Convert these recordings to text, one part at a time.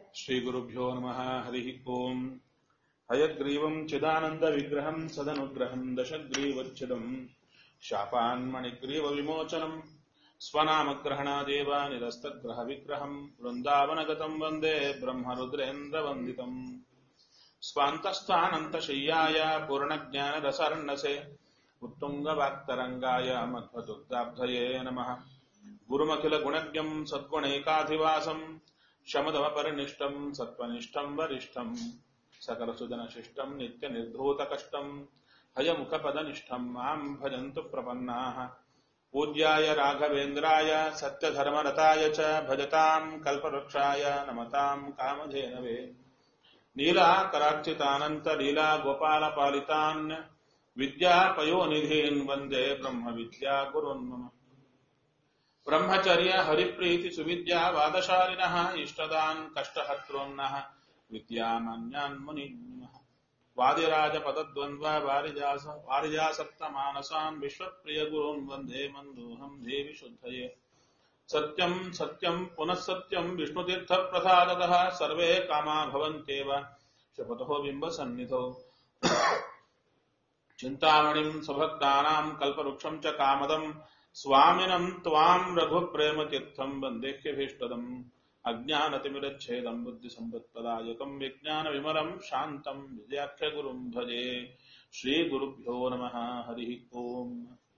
श्रीगुरुभ्यो नमः हरिः ओम् हयग्रीवम् चिदानन्दविग्रहम् सदनुग्रहम् दशग्रीवच्छिदम् शापान्मणिग्रीवविमोचनम् स्वनामग्रहणादेव निरस्तग्रहविग्रहम् वृन्दावनगतम् वन्दे ब्रह्मरुद्रेन्द्रवन्दितम् स्वान्तस्थानन्तशय्याय पूर्णज्ञानरसर्णसे उत्तुङ्गवाक्तरङ्गाय मध्वदुग्धाब्धये नमः गुरुमखिलगुणज्ञम् सद्गुणैकाधिवासम् शमदमपरिनिष्टम् सत्त्वनिष्ठम् वरिष्ठम् सकलसुजनशिष्टम् नित्यनिर्धूतकष्टम् हयमुखपदनिष्ठम् माम् भजन्तु प्रपन्नाः पूज्याय राघवेन्द्राय सत्यधर्मरताय च भजताम् कल्पवृक्षाय नमताम् कामधेनवे नीलाकरार्चितानन्तलीलागोपालपालितान् विद्यापयोनिधीन् वन्दे ब्रह्मविद्या गुरुन् मम ब्रह्मचर्य हरिप्रीति सुविद्या वादशालिनः इष्टदान् कष्टहर्तॄन्नः विद्यामन्यान् मुनिनः वादिराजपदद्वन्द्व वारिजास वारिजासक्तमानसान् विश्वप्रियगुरून् वन्दे मन्दोऽहम् देवि शुद्धये सत्यम् सत्यम् पुनः सत्यम् विष्णुतीर्थप्रसादतः सर्वे कामा भवन्त्येव शपथो बिम्बसन्निधौ चिन्तामणिम् सुभक्तानाम् कल्पवृक्षम् च कामदम् स्वामिनम् त्वाम् रघुप्रेमतीर्थम् वन्देह्यभीष्टदम् अज्ञानतिमिरच्छेदम् बुद्धिसम्पत्पदायकम् विज्ञानविमलम् शान्तम् विद्याख्यगुरुम् भजे श्रीगुरुभ्यो नमः हरिः ओम्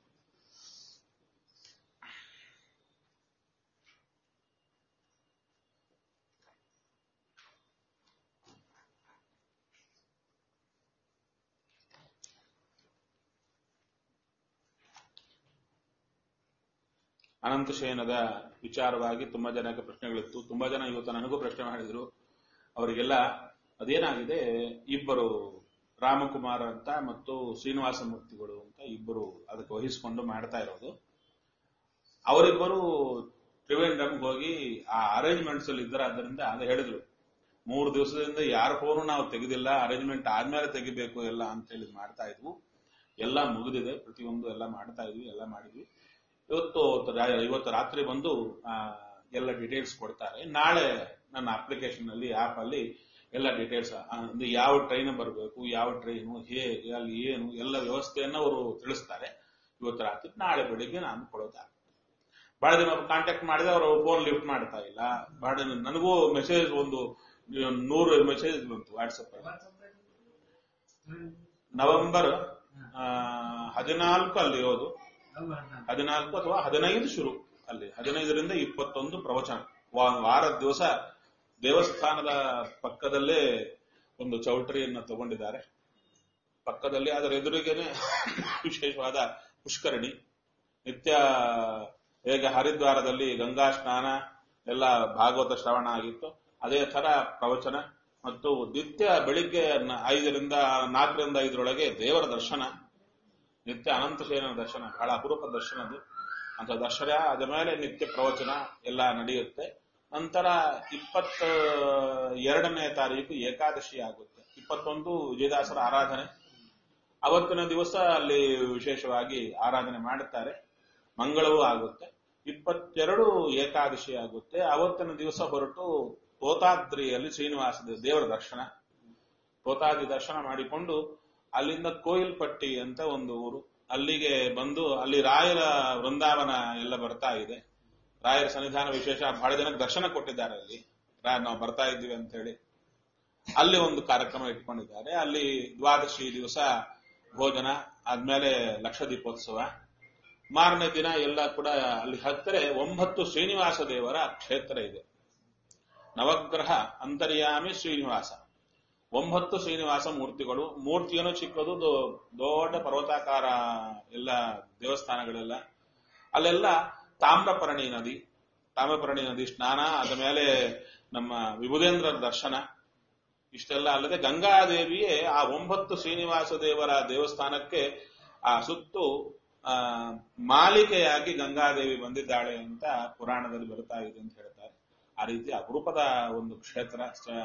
ಅನಂತಶಯನದ ವಿಚಾರವಾಗಿ ತುಂಬಾ ಜನಕ್ಕೆ ಪ್ರಶ್ನೆಗಳಿತ್ತು ತುಂಬಾ ಜನ ಇವತ್ತು ನನಗೂ ಪ್ರಶ್ನೆ ಮಾಡಿದ್ರು ಅವರಿಗೆಲ್ಲ ಅದೇನಾಗಿದೆ ಇಬ್ಬರು ರಾಮಕುಮಾರ್ ಅಂತ ಮತ್ತು ಶ್ರೀನಿವಾಸ ಮೂರ್ತಿಗಳು ಅಂತ ಇಬ್ಬರು ಅದಕ್ಕೆ ವಹಿಸಿಕೊಂಡು ಮಾಡ್ತಾ ಇರೋದು ಅವರಿಬ್ಬರು ತ್ರಿವೇಂದ್ರಮ್ಗೆ ಹೋಗಿ ಆ ಅರೇಂಜ್ಮೆಂಟ್ಸ್ ಅಲ್ಲಿ ಇದ್ದಾರೆ ಅದರಿಂದ ಅದೇ ಹೇಳಿದ್ರು ಮೂರು ದಿವಸದಿಂದ ಯಾರ ಫೋನು ನಾವು ತೆಗೆದಿಲ್ಲ ಅರೇಂಜ್ಮೆಂಟ್ ಆದ್ಮೇಲೆ ತೆಗಿಬೇಕು ಎಲ್ಲ ಅಂತ ಹೇಳಿ ಮಾಡ್ತಾ ಇದ್ವು ಎಲ್ಲ ಮುಗಿದಿದೆ ಪ್ರತಿಯೊಂದು ಎಲ್ಲ ಮಾಡ್ತಾ ಇದ್ವಿ ಎಲ್ಲ ಮಾಡಿದ್ವಿ ಇವತ್ತು ಇವತ್ತು ರಾತ್ರಿ ಬಂದು ಎಲ್ಲ ಡೀಟೇಲ್ಸ್ ಕೊಡ್ತಾರೆ ನಾಳೆ ನನ್ನ ಅಪ್ಲಿಕೇಶನ್ ಅಲ್ಲಿ ಆಪ್ ಅಲ್ಲಿ ಎಲ್ಲ ಡೀಟೇಲ್ಸ್ ಅಂದ್ರೆ ಯಾವ ಟ್ರೈನ್ ಬರಬೇಕು ಯಾವ ಟ್ರೈನು ಹೇಗೆ ಅಲ್ಲಿ ಏನು ಎಲ್ಲ ವ್ಯವಸ್ಥೆಯನ್ನ ಅವರು ತಿಳಿಸ್ತಾರೆ ಇವತ್ತು ರಾತ್ರಿ ನಾಳೆ ಬೆಳಿಗ್ಗೆ ನಾನು ಕೊಡೋದಾಗ್ತದೆ ಬಹಳ ದಿನ ಕಾಂಟ್ಯಾಕ್ಟ್ ಮಾಡಿದ್ರೆ ಅವರು ಫೋನ್ ಲಿಫ್ಟ್ ಮಾಡ್ತಾ ಇಲ್ಲ ಬಹಳ ದಿನ ನನಗೂ ಮೆಸೇಜ್ ಒಂದು ನೂರು ಮೆಸೇಜ್ ಬಂತು ವಾಟ್ಸಪ್ ನವೆಂಬರ್ ಹದಿನಾಲ್ಕು ಅಲ್ಲಿ ಇರೋದು ಹದಿನಾಲ್ಕು ಅಥವಾ ಹದಿನೈದು ಶುರು ಅಲ್ಲಿ ಹದಿನೈದರಿಂದ ಇಪ್ಪತ್ತೊಂದು ಪ್ರವಚನ ವಾರದ ದಿವಸ ದೇವಸ್ಥಾನದ ಪಕ್ಕದಲ್ಲೇ ಒಂದು ಚೌಟ್ರಿಯನ್ನ ತಗೊಂಡಿದ್ದಾರೆ ಪಕ್ಕದಲ್ಲಿ ಅದರ ಎದುರಿಗೇನೆ ವಿಶೇಷವಾದ ಪುಷ್ಕರಣಿ ನಿತ್ಯ ಹೇಗೆ ಹರಿದ್ವಾರದಲ್ಲಿ ಗಂಗಾ ಸ್ನಾನ ಎಲ್ಲ ಭಾಗವತ ಶ್ರವಣ ಆಗಿತ್ತು ಅದೇ ತರ ಪ್ರವಚನ ಮತ್ತು ನಿತ್ಯ ಬೆಳಿಗ್ಗೆ ಐದರಿಂದ ನಾಲ್ಕರಿಂದ ಐದರೊಳಗೆ ದೇವರ ದರ್ಶನ ನಿತ್ಯ ಅನಂತಶಯನ ದರ್ಶನ ಬಹಳ ಅಪರೂಪ ದರ್ಶನ ಅದು ಅಂತ ದರ್ಶನ ಅದ ಮೇಲೆ ನಿತ್ಯ ಪ್ರವಚನ ಎಲ್ಲ ನಡೆಯುತ್ತೆ ನಂತರ ಇಪ್ಪತ್ತ ಎರಡನೇ ತಾರೀಕು ಏಕಾದಶಿ ಆಗುತ್ತೆ ಇಪ್ಪತ್ತೊಂದು ವಿಜಯದಾಸರ ಆರಾಧನೆ ಅವತ್ತಿನ ದಿವಸ ಅಲ್ಲಿ ವಿಶೇಷವಾಗಿ ಆರಾಧನೆ ಮಾಡುತ್ತಾರೆ ಮಂಗಳವೂ ಆಗುತ್ತೆ ಇಪ್ಪತ್ತೆರಡು ಏಕಾದಶಿ ಆಗುತ್ತೆ ಅವತ್ತಿನ ದಿವಸ ಹೊರಟು ತೋತಾದ್ರಿಯಲ್ಲಿ ಶ್ರೀನಿವಾಸ ದೇವರ ದರ್ಶನ ತೋತಾದ್ರಿ ದರ್ಶನ ಮಾಡಿಕೊಂಡು ಅಲ್ಲಿಂದ ಕೋಯಿಲ್ಪಟ್ಟಿ ಅಂತ ಒಂದು ಊರು ಅಲ್ಲಿಗೆ ಬಂದು ಅಲ್ಲಿ ರಾಯರ ವೃಂದಾವನ ಎಲ್ಲ ಬರ್ತಾ ಇದೆ ರಾಯರ ಸನ್ನಿಧಾನ ವಿಶೇಷ ಬಹಳ ಜನಕ್ಕೆ ದರ್ಶನ ಕೊಟ್ಟಿದ್ದಾರೆ ಅಲ್ಲಿ ನಾವು ಬರ್ತಾ ಇದ್ದೀವಿ ಅಂತ ಹೇಳಿ ಅಲ್ಲಿ ಒಂದು ಕಾರ್ಯಕ್ರಮ ಇಟ್ಕೊಂಡಿದ್ದಾರೆ ಅಲ್ಲಿ ದ್ವಾದಶಿ ದಿವಸ ಭೋಜನ ಆದ್ಮೇಲೆ ಲಕ್ಷ ದೀಪೋತ್ಸವ ಮಾರನೇ ದಿನ ಎಲ್ಲ ಕೂಡ ಅಲ್ಲಿ ಹತ್ತಿರ ಒಂಬತ್ತು ಶ್ರೀನಿವಾಸ ದೇವರ ಕ್ಷೇತ್ರ ಇದೆ ನವಗ್ರಹ ಅಂತರ್ಯಾಮಿ ಶ್ರೀನಿವಾಸ ಒಂಬತ್ತು ಶ್ರೀನಿವಾಸ ಮೂರ್ತಿಗಳು ಮೂರ್ತಿಯನ್ನು ಚಿಕ್ಕದು ದೊಡ್ಡ ಪರ್ವತಾಕಾರ ಎಲ್ಲ ದೇವಸ್ಥಾನಗಳೆಲ್ಲ ಅಲ್ಲೆಲ್ಲ ತಾಮ್ರಪರ್ಣಿ ನದಿ ತಾಮ್ರಪರ್ಣಿ ನದಿ ಸ್ನಾನ ಅದ ಮೇಲೆ ನಮ್ಮ ವಿಭುಧೇಂದ್ರ ದರ್ಶನ ಇಷ್ಟೆಲ್ಲ ಅಲ್ಲದೆ ಗಂಗಾದೇವಿಯೇ ಆ ಒಂಬತ್ತು ಶ್ರೀನಿವಾಸ ದೇವರ ದೇವಸ್ಥಾನಕ್ಕೆ ಆ ಸುತ್ತು ಆ ಮಾಲಿಕೆಯಾಗಿ ಗಂಗಾದೇವಿ ಬಂದಿದ್ದಾಳೆ ಅಂತ ಪುರಾಣದಲ್ಲಿ ಬರ್ತಾ ಇದೆ ಅಂತ ಹೇಳ್ತಾರೆ ಆ ರೀತಿ ಅಪರೂಪದ ಒಂದು ಕ್ಷೇತ್ರ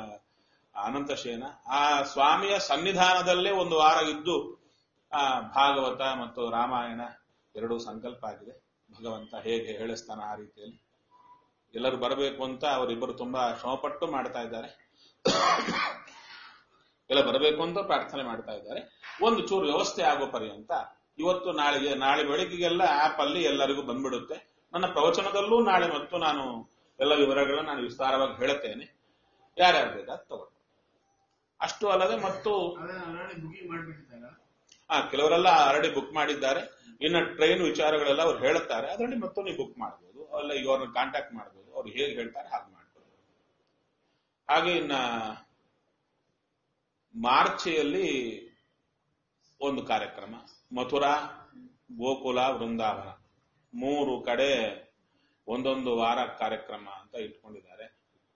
ಅನಂತಶೇನ ಆ ಸ್ವಾಮಿಯ ಸನ್ನಿಧಾನದಲ್ಲೇ ಒಂದು ವಾರ ಇದ್ದು ಆ ಭಾಗವತ ಮತ್ತು ರಾಮಾಯಣ ಎರಡೂ ಸಂಕಲ್ಪ ಆಗಿದೆ ಭಗವಂತ ಹೇಗೆ ಹೇಳಿಸ್ತಾನ ಆ ರೀತಿಯಲ್ಲಿ ಎಲ್ಲರೂ ಬರಬೇಕು ಅಂತ ಅವರಿಬ್ಬರು ತುಂಬಾ ಶ್ರಮಪಟ್ಟು ಮಾಡ್ತಾ ಇದ್ದಾರೆ ಎಲ್ಲ ಬರಬೇಕು ಅಂತ ಪ್ರಾರ್ಥನೆ ಮಾಡ್ತಾ ಇದ್ದಾರೆ ಒಂದು ಚೂರು ವ್ಯವಸ್ಥೆ ಆಗೋ ಪರ್ಯಂತ ಇವತ್ತು ನಾಳೆಗೆ ನಾಳೆ ಬೆಳಿಗ್ಗೆಗೆಲ್ಲ ಆಪ್ ಅಲ್ಲಿ ಎಲ್ಲರಿಗೂ ಬಂದ್ಬಿಡುತ್ತೆ ನನ್ನ ಪ್ರವಚನದಲ್ಲೂ ನಾಳೆ ಮತ್ತು ನಾನು ಎಲ್ಲ ವಿವರಗಳನ್ನ ನಾನು ವಿಸ್ತಾರವಾಗಿ ಹೇಳುತ್ತೇನೆ ಯಾರ್ಯಾರು ಬೇಕಾದ ತಗೊಳ್ಳಿ ಅಷ್ಟು ಅಲ್ಲದೆ ಮತ್ತು ಬುಕಿಂಗ್ ಮಾಡ್ಬಿಟ್ಟಿದ್ದಾರ ಆ ಕೆಲವರೆಲ್ಲ ಆಲ್ರೆಡಿ ಬುಕ್ ಮಾಡಿದ್ದಾರೆ ಇನ್ನು ಟ್ರೈನ್ ವಿಚಾರಗಳೆಲ್ಲ ಅವ್ರು ಹೇಳುತ್ತಾರೆ ಅದರಲ್ಲಿ ಮತ್ತು ನೀವು ಬುಕ್ ಮಾಡಬಹುದು ಅಲ್ಲ ಇವ್ರನ್ನ ಕಾಂಟ್ಯಾಕ್ಟ್ ಮಾಡಬಹುದು ಅವ್ರು ಹೇಗೆ ಹೇಳ್ತಾರೆ ಹಾಗೆ ಮಾಡ್ಬೋದು ಹಾಗೆ ಇನ್ನ ಮಾರ್ಚಿಯಲ್ಲಿ ಒಂದು ಕಾರ್ಯಕ್ರಮ ಮಥುರಾ ಗೋಕುಲ ವೃಂದಾವನ ಮೂರು ಕಡೆ ಒಂದೊಂದು ವಾರ ಕಾರ್ಯಕ್ರಮ ಅಂತ ಇಟ್ಕೊಂಡಿದ್ದಾರೆ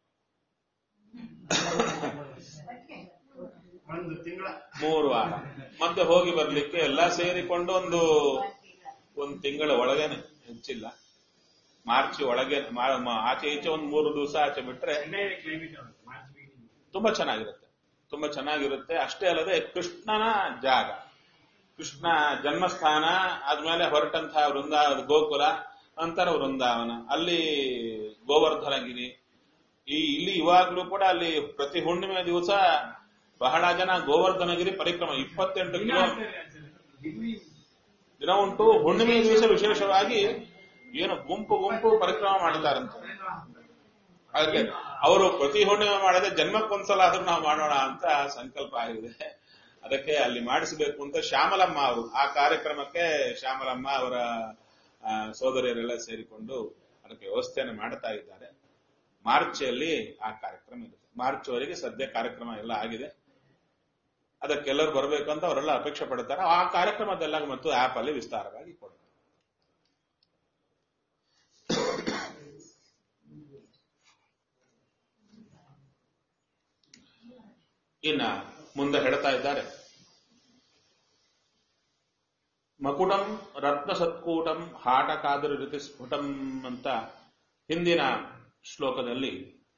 ಒಂದು ತಿಂಗಳ ಮೂರು ವಾರ ಮತ್ತೆ ಹೋಗಿ ಬರ್ಲಿಕ್ಕೆ ಎಲ್ಲ ಸೇರಿಕೊಂಡು ಒಂದು ಒಂದು ತಿಂಗಳ ಒಳಗೇನೆ ಹೆಚ್ಚಿಲ್ಲ ಮಾರ್ಚ್ ಒಳಗೆ ಮಾ- ಮಾ- ಆಚೆ ಈಚೆ ಒಂದು ಮೂರು ದಿವಸ ಆಚೆ ಬಿಟ್ರೆ ಚೆನ್ನೈ ಕ್ಲೈಮೇಟ್ ಮಾರ್ಚ್ ಬಿಗಿನಿಂಗ್ ತುಂಬಾ ಚೆನ್ನಾಗಿರುತ್ತೆ ತುಂಬಾ ಚೆನ್ನಾಗಿರುತ್ತೆ ಅಷ್ಟೇ ಅಲ್ಲದೆ ಕೃಷ್ಣನ ಜಾಗ ಕೃಷ್ಣ ಜನ್ಮಸ್ಥಾನ ಆದ್ಮೇಲೆ ಹೊರಟಂತಹ ವೃಂದಾ ಗೋಕುಲ ನಂತರ ವೃಂದಾವನ ಅಲ್ಲಿ ಗೋವರ್ಧನಗಿರಿ ಈ ಇಲ್ಲಿ ಇವಾಗ್ಲೂ ಕೂಡ ಅಲ್ಲಿ ಪ್ರತಿ ಹುಣ್ಣಿಮೆ ದಿವಸ ಬಹಳ ಜನ ಗೋವರ್ಧನಗಿರಿ ಪರಿಕ್ರಮ ಇಪ್ಪತ್ತೆಂಟು ಕಿಲೋ ಡಿಗ್ರಿ ದಿನ ಉಂಟು ಹುಣ್ಣಿಮೆ ದಿವಸ ವಿಶೇಷವಾಗಿ ಏನು ಗುಂಪು ಗುಂಪು ಪರಿಕ್ರಮ ಮಾಡ್ತಾರಂತೆ ಅದಕ್ಕೆ ಅವರು ಪ್ರತಿ ಹುಣ್ಣಿಮೆ ಮಾಡದೆ ಜನ್ಮಕ್ಕೊಂದ್ಸಲ ಆದ್ರೂ ನಾವು ಮಾಡೋಣ ಅಂತ ಸಂಕಲ್ಪ ಆಗಿದೆ ಅದಕ್ಕೆ ಅಲ್ಲಿ ಮಾಡಿಸಬೇಕು ಅಂತ ಶ್ಯಾಮಲಮ್ಮ ಅವರು ಆ ಕಾರ್ಯಕ್ರಮಕ್ಕೆ ಶ್ಯಾಮಲಮ್ಮ ಅವರ ಆ, ಸೋದರಿಯರೆಲ್ಲ ಸೇರಿಕೊಂಡು ಅದಕ್ಕೆ ವ್ಯವಸ್ಥೆಯನ್ನು ಮಾಡ್ತಾ ಇದ್ದಾರೆ ಮಾರ್ಚಲ್ಲಿ ಆ ಕಾರ್ಯಕ್ರಮ ಇರುತ್ತೆ ಮಾರ್ಚ್ ವರೆಗೆ ಸದ್ಯ ಕಾರ್ಯಕ್ರಮ ಎಲ್ಲ ಆಗಿದೆ ಅದಕ್ಕೆಲ್ಲರೂ ಬರಬೇಕು ಅಂತ ಅವರೆಲ್ಲ ಅಪೇಕ್ಷೆ ಪಡ್ತಾರೆ ಆ ಕಾರ್ಯಕ್ರಮದೆಲ್ಲ ಮತ್ತು ಆಪ್ ಅಲ್ಲಿ ವಿಸ್ತಾರವಾಗಿ ಕೊಡ್ತಾರೆ ಇನ್ನ ಮುಂದೆ ಹೇಳ್ತಾ ಇದ್ದಾರೆ ಮಕುಟಂ ರತ್ನ ಸತ್ಕೂಟಂ ಹಾಟಕಾದರ ರೀತಿ ಸ್ಫುಟಂ ಅಂತ ಹಿಂದಿನ ಶ್ಲೋಕದಲ್ಲಿ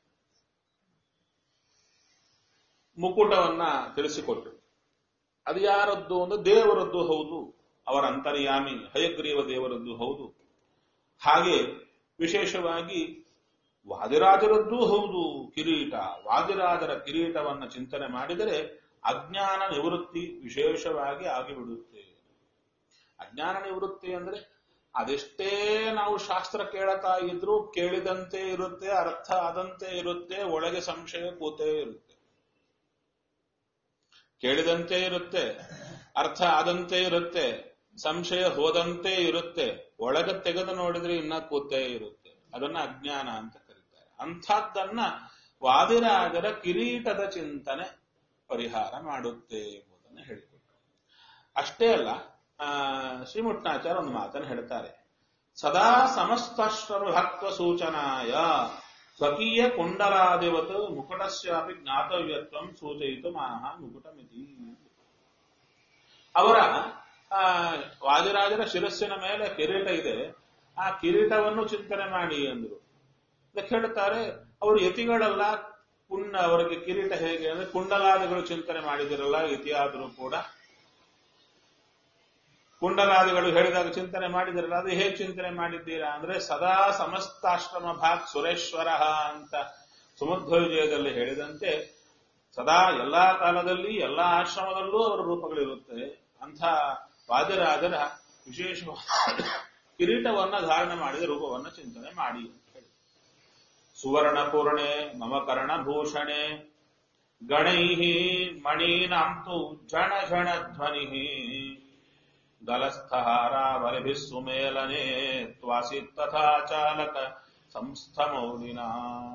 ಮುಕುಟವನ್ನ ತಿಳಿಸಿಕೊಟ್ರು ಅದು ಯಾರದ್ದು ಅಂದ್ರೆ ದೇವರದ್ದು ಹೌದು ಅವರ ಅಂತರ್ಯಾಮಿ ಹಯಗ್ರೀವ ದೇವರದ್ದು ಹೌದು ಹಾಗೆ ವಿಶೇಷವಾಗಿ ವಾದಿರಾಜರದ್ದೂ ಹೌದು ಕಿರೀಟ ವಾದಿರಾಜರ ಕಿರೀಟವನ್ನ ಚಿಂತನೆ ಮಾಡಿದರೆ ಅಜ್ಞಾನ ನಿವೃತ್ತಿ ವಿಶೇಷವಾಗಿ ಆಗಿಬಿಡುತ್ತೆ ಅಜ್ಞಾನ ನಿವೃತ್ತಿ ಅಂದ್ರೆ ಅದೆಷ್ಟೇ ನಾವು ಶಾಸ್ತ್ರ ಕೇಳತಾ ಇದ್ರೂ ಕೇಳಿದಂತೆ ಇರುತ್ತೆ ಅರ್ಥ ಆದಂತೆ ಇರುತ್ತೆ ಒಳಗೆ ಸಂಶಯ ಕೂತೇ ಇರುತ್ತೆ ಕೇಳಿದಂತೆ ಇರುತ್ತೆ ಅರ್ಥ ಆದಂತೆ ಇರುತ್ತೆ ಸಂಶಯ ಹೋದಂತೆ ಇರುತ್ತೆ ಒಳಗೆ ತೆಗೆದು ನೋಡಿದ್ರೆ ಇನ್ನ ಕೂತೇ ಇರುತ್ತೆ ಅದನ್ನ ಅಜ್ಞಾನ ಅಂತ ಕರೀತಾರೆ ಅಂಥದ್ದನ್ನ ವಾದಿರಾಜರ ಕಿರೀಟದ ಚಿಂತನೆ ಪರಿಹಾರ ಮಾಡುತ್ತೆ ಎಂಬುದನ್ನು ಹೇಳಿಕೊಟ್ರು ಅಷ್ಟೇ ಅಲ್ಲ ಆ, ಶ್ರೀಮುಟ್ನಾಚಾರ್ಯ ಒಂದು ಮಾತನ್ನು ಹೇಳ್ತಾರೆ ಸದಾ ಸಮಸ್ತಾಶ್ರಮ ಭಕ್ತ ಸೂಚನಾಯ ಸ್ವಕೀಯ ಕುಂಡಲಾದಿವತ್ ಮುಕುಟಸ್ಯಾಪಿ ಜ್ಞಾತವ್ಯತ್ವಂ ಸೂಚಯಿತು ಮಾಹ ಮುಕುಟಮಿತಿ ಅವರ ಆ, ವಾದಿರಾಜರ ಶಿರಸ್ಸಿನ ಮೇಲೆ ಕಿರೀಟ ಇದೆ ಆ ಕಿರೀಟವನ್ನು ಚಿಂತನೆ ಮಾಡಿ ಅಂದ್ರು ಅದಕ್ಕೆ ಹೇಳ್ತಾರೆ ಅವರು ಯತಿಗಳಲ್ಲ ಕುಂಡ ಅವರಿಗೆ ಕಿರೀಟ ಹೇಗೆ ಅಂದ್ರೆ ಕುಂಡಲಾದಿಗಳು ಚಿಂತನೆ ಮಾಡಿದಿರಲ್ಲ ಯತಿಯಾದರೂ ಕೂಡ ಕುಂಡಲಾದಿಗಳು ಹೇಳಿದಾಗ ಚಿಂತನೆ ಮಾಡಿದಿರಲ್ಲ ಅದು ಹೇಗೆ ಚಿಂತನೆ ಮಾಡಿದ್ದೀರಾ ಅಂದ್ರೆ ಸದಾ ಸಮಸ್ತಾಶ್ರಮ ಭಾಗ್ ಸುರೇಶ್ವರ ಅಂತ ಸುಮಧ್ವ ವಿಜಯದಲ್ಲಿ ಹೇಳಿದಂತೆ ಸದಾ ಎಲ್ಲಾ ಕಾಲದಲ್ಲಿ ಎಲ್ಲಾ ಆಶ್ರಮದಲ್ಲೂ ಅವರ ರೂಪಗಳಿರುತ್ತೆ ಅಂಥ ವಾದಿರಾಜರ ವಿಶೇಷವಾದ ಕಿರೀಟವನ್ನ ಧಾರಣೆ ಮಾಡಿದ ರೂಪವನ್ನ ಚಿಂತನೆ ಮಾಡಿ ಅಂತ ಹೇಳಿ ಸುವರ್ಣ ಪೂರ್ಣೆ ಮಮ ಕರ್ಣಭೂಷಣೆ ಗಣೈ ಮಣೀನಾಂತು ಜಣ ಜಣ ಧ್ವನಿ ಗಲಸ್ಥಹಾರಾವಲಿಭಿः ಸುಮೇಲನೆ ತ್ವಾಸಿ ತಥಾ ಚಾಲಕ ಸಂಸ್ಥಮೌಲಿನ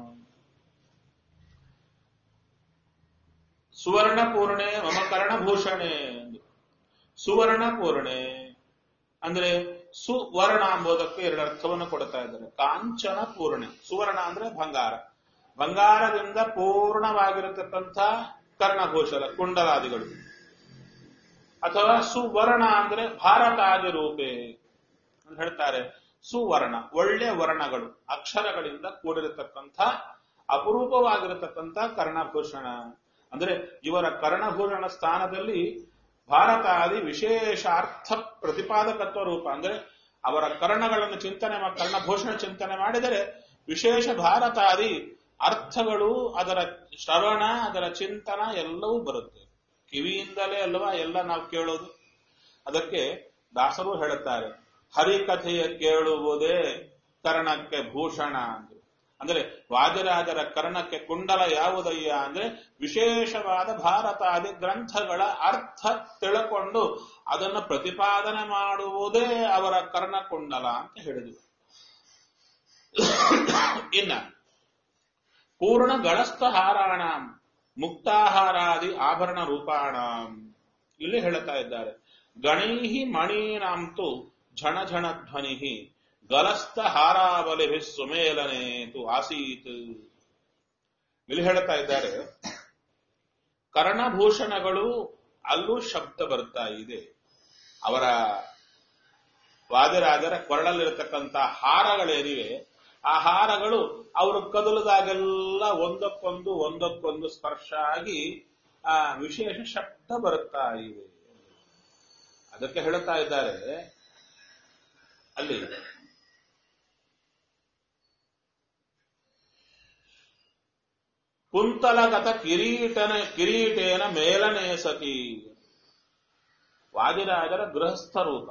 ಸುವರ್ಣ ಪೂರ್ಣೆ ಮಮ ಕರ್ಣಭೂಷಣೆ ಸುವರ್ಣ ಪೂರ್ಣೆ ಅಂದ್ರೆ ಸುವರ್ಣ ಎಂಬುದಕ್ಕೆ ಎರಡು ಅರ್ಥವನ್ನು ಕೊಡ್ತಾ ಇದ್ದಾರೆ ಕಾಂಚನ ಪೂರ್ಣೆ ಸುವರ್ಣ ಅಂದ್ರೆ ಬಂಗಾರ ಬಂಗಾರದಿಂದ ಪೂರ್ಣವಾಗಿರತಕ್ಕಂಥ ಕರ್ಣಘೋಷರ ಕುಂಡಲಾದಿಗಳು ಅಥವಾ ಸುವರ್ಣ ಅಂದ್ರೆ ಭಾರತಾದಿ ರೂಪೆ ಅಂತ ಹೇಳ್ತಾರೆ ಸುವರ್ಣ ಒಳ್ಳೆ ವರ್ಣಗಳು ಅಕ್ಷರಗಳಿಂದ ಕೂಡಿರತಕ್ಕಂಥ ಅಪರೂಪವಾಗಿರತಕ್ಕಂಥ ಕರ್ಣಭೂಷಣ ಅಂದ್ರೆ ಇವರ ಕರ್ಣಭೂಷಣ ಸ್ಥಾನದಲ್ಲಿ ಭಾರತಾದಿ ವಿಶೇಷಾರ್ಥ ಪ್ರತಿಪಾದಕತ್ವ ರೂಪ ಅಂದ್ರೆ ಅವರ ಕರ್ಣಗಳನ್ನು ಚಿಂತನೆ ಮಾ- ಕರ್ಣಭೂಷಣ ಚಿಂತನೆ ಮಾಡಿದರೆ ವಿಶೇಷ ಭಾರತಾದಿ ಅರ್ಥಗಳು ಅದರ ಶ್ರವಣ ಅದರ ಚಿಂತನ ಎಲ್ಲವೂ ಬರುತ್ತೆ ಕಿವಿಯಿಂದಲೇ ಅಲ್ವಾ ಎಲ್ಲ ನಾವು ಕೇಳೋದು ಅದಕ್ಕೆ ದಾಸರು ಹೇಳುತ್ತಾರೆ ಹರಿಕಥೆಯ ಕೇಳುವುದೇ ಕರ್ಣಕ್ಕೆ ಭೂಷಣ ಅಂದ್ರು ಅಂದ್ರೆ ವಾದಿರಾಜರ ಕರ್ಣಕ್ಕೆ ಕುಂಡಲ ಯಾವುದಯ್ಯ ಅಂದ್ರೆ ವಿಶೇಷವಾದ ಭಾರತಾದಿ ಗ್ರಂಥಗಳ ಅರ್ಥ ತಿಳ್ಕೊಂಡು ಅದನ್ನು ಪ್ರತಿಪಾದನೆ ಮಾಡುವುದೇ ಅವರ ಕರ್ಣಕುಂಡಲ ಅಂತ ಹೇಳಿದರು ಇನ್ನ ಪೂರ್ಣ ಗಳಸ್ಥ ಹಾರಾಣ ಮುಕ್ತಾಹಾರಾದಿ ಆಭರಣ ರೂಪಾಣ ಇಲ್ಲಿ ಹೇಳುತ್ತಾ ಇದ್ದಾರೆ ಗಣೈಹಿ ಮಣೀನಾಂತು ಝಣ ಝಣ ಧ್ವನಿ ಗಲಸ್ಥ ಹಾರಾವಲಿ ಸುಮೇಲನೇತು ಆಸೀತ್ ಇಲ್ಲಿ ಹೇಳ್ತಾ ಇದ್ದಾರೆ ಕರ್ಣಭೂಷಣಗಳು ಅಲ್ಲೂ ಶಬ್ದ ಬರ್ತಾ ಇದೆ ಅವರ ವಾದಿರಾಜರ ಕೊರಳಲ್ಲಿರತಕ್ಕಂಥ ಹಾರಗಳೇನಿವೆ ಆ ಹಾರಗಳು ಅವರು ಕದಲದಾಗೆಲ್ಲ ಒಂದಕ್ಕೊಂದು ಒಂದಕ್ಕೊಂದು ಸ್ಪರ್ಶ ಆಗಿ ಆ ವಿಶೇಷ ಶಬ್ದ ಬರುತ್ತಾ ಇವೆ ಅದಕ್ಕೆ ಹೇಳುತ್ತಾ ಇದ್ದಾರೆ ಅಲ್ಲಿ ಕುಂತಲಗತ ಕಿರೀಟನ ಕಿರೀಟೇನ ಮೇಲನೆ ಸತಿ ವಾದಿರಾಜರ ಗೃಹಸ್ಥ ರೂಪ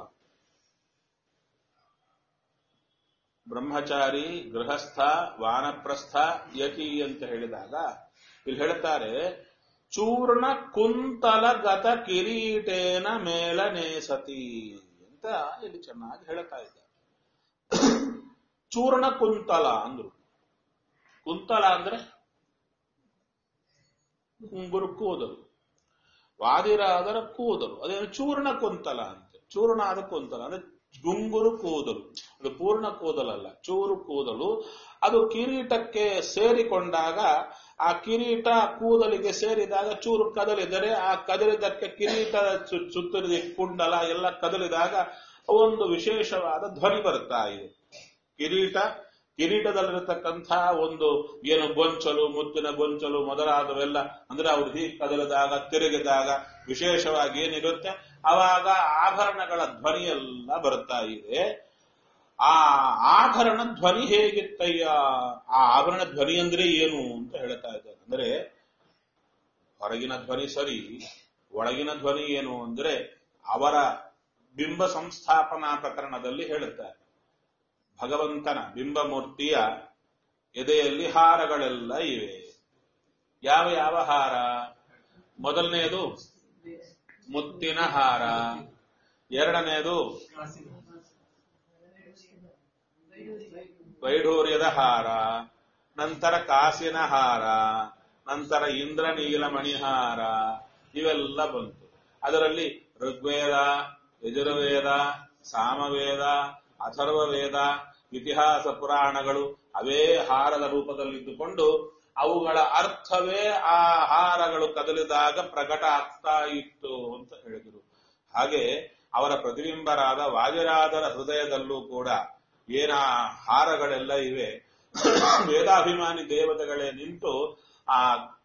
ಬ್ರಹ್ಮಚಾರಿ ಗೃಹಸ್ಥ ವಾನಪ್ರಸ್ಥ ಯತಿ ಅಂತ ಹೇಳಿದಾಗ ಇಲ್ಲಿ ಹೇಳ್ತಾರೆ ಚೂರ್ಣ ಕುಂತಲಗತ ಕಿರೀಟೇನ ಮೇಲನೇಸತಿ ಅಂತ ಇಲ್ಲಿ ಚೆನ್ನಾಗಿ ಹೇಳ್ತಾ ಇದ್ದಾರೆ ಚೂರ್ಣ ಕುಂತಲ ಅಂದ್ರು ಕುಂತಲ ಅಂದ್ರೆ ಗುರು ಕೂದಲು ವಾದಿರಾದರ ಕೂದಲು ಅದೇನು ಚೂರ್ಣ ಕುಂತಲ ಅಂತೆ ಚೂರ್ಣ ಆದ ಕುಂತಲ ಅಂದ್ರೆ ಗುಂಗುರು ಕೂದಲು ಅದು ಪೂರ್ಣ ಕೂದಲಲ್ಲ ಚೂರು ಕೂದಲು ಅದು ಕಿರೀಟಕ್ಕೆ ಸೇರಿಕೊಂಡಾಗ ಆ ಕಿರೀಟ ಕೂದಲಿಗೆ ಸೇರಿದಾಗ ಚೂರು ಕದಲಿದರೆ ಆ ಕದಲಿದಕ್ಕೆ ಕಿರೀಟ ಸುತ್ತಲಿದ ಕುಂಡಲ ಎಲ್ಲ ಕದಲಿದಾಗ ಒಂದು ವಿಶೇಷವಾದ ಧ್ವನಿ ಬರ್ತಾ ಇದೆ ಕಿರೀಟ ಕಿರೀಟದಲ್ಲಿರತಕ್ಕಂಥ ಒಂದು ಏನು ಗೊಂಚಲು ಮುತ್ತಿನ ಗೊಂಚಲು ಮೊದಲಾದವೆಲ್ಲ ಅಂದ್ರೆ ಅವ್ರು ಹೀಗೆ ಕದಲಿದಾಗ ತಿರುಗಿದಾಗ ವಿಶೇಷವಾಗಿ ಏನಿರುತ್ತೆ ಅವಾಗ ಆಭರಣಗಳ ಧ್ವನಿ ಎಲ್ಲ ಬರ್ತಾ ಇದೆ ಆ ಆಭರಣ ಧ್ವನಿ ಹೇಗಿತ್ತಯ್ಯ ಆ ಆಭರಣ ಧ್ವನಿ ಅಂದ್ರೆ ಏನು ಅಂತ ಹೇಳ್ತಾ ಇದ್ದಾರೆ ಅಂದ್ರೆ ಹೊರಗಿನ ಧ್ವನಿ ಸರಿ ಒಳಗಿನ ಧ್ವನಿ ಏನು ಅಂದ್ರೆ ಅವರ ಬಿಂಬ ಸಂಸ್ಥಾಪನಾ ಪ್ರಕರಣದಲ್ಲಿ ಹೇಳುತ್ತಾರೆ ಭಗವಂತನ ಬಿಂಬಮೂರ್ತಿಯ ಎದೆಯಲ್ಲಿ ಹಾರಗಳೆಲ್ಲ ಇವೆ ಯಾವ ಯಾವ ಹಾರ ಮೊದಲನೆಯದು ಮುತ್ತಿನ ಹಾರ ಎರಡನೆಯದು ವೈಢೂರ್ಯದ ಹಾರ ನಂತರ ಕಾಸಿನ ಹಾರ ನಂತರ ಇಂದ್ರನೀಲ ಮಣಿಹಾರ ಇವೆಲ್ಲ ಬಂತು ಅದರಲ್ಲಿ ಋಗ್ವೇದ ಯಜುರ್ವೇದ ಸಾಮವೇದ ಅಥರ್ವ ವೇದ ಇತಿಹಾಸ ಪುರಾಣಗಳು ಅವೇ ಹಾರದ ರೂಪದಲ್ಲಿದ್ದುಕೊಂಡು ಅವುಗಳ ಅರ್ಥವೇ ಆ ಹಾರಗಳು ಕದಲಿದಾಗ ಪ್ರಕಟ ಆಗ್ತಾ ಇತ್ತು ಅಂತ ಹೇಳಿದರು ಹಾಗೆ ಅವರ ಪ್ರತಿಬಿಂಬರಾದ ವಾಜರಾಜರ ಹೃದಯದಲ್ಲೂ ಕೂಡ ಏನ ಹಾರಗಳೆಲ್ಲ ಇವೆ ವೇದಾಭಿಮಾನಿ ದೇವತೆಗಳೇ ನಿಂತು ಆ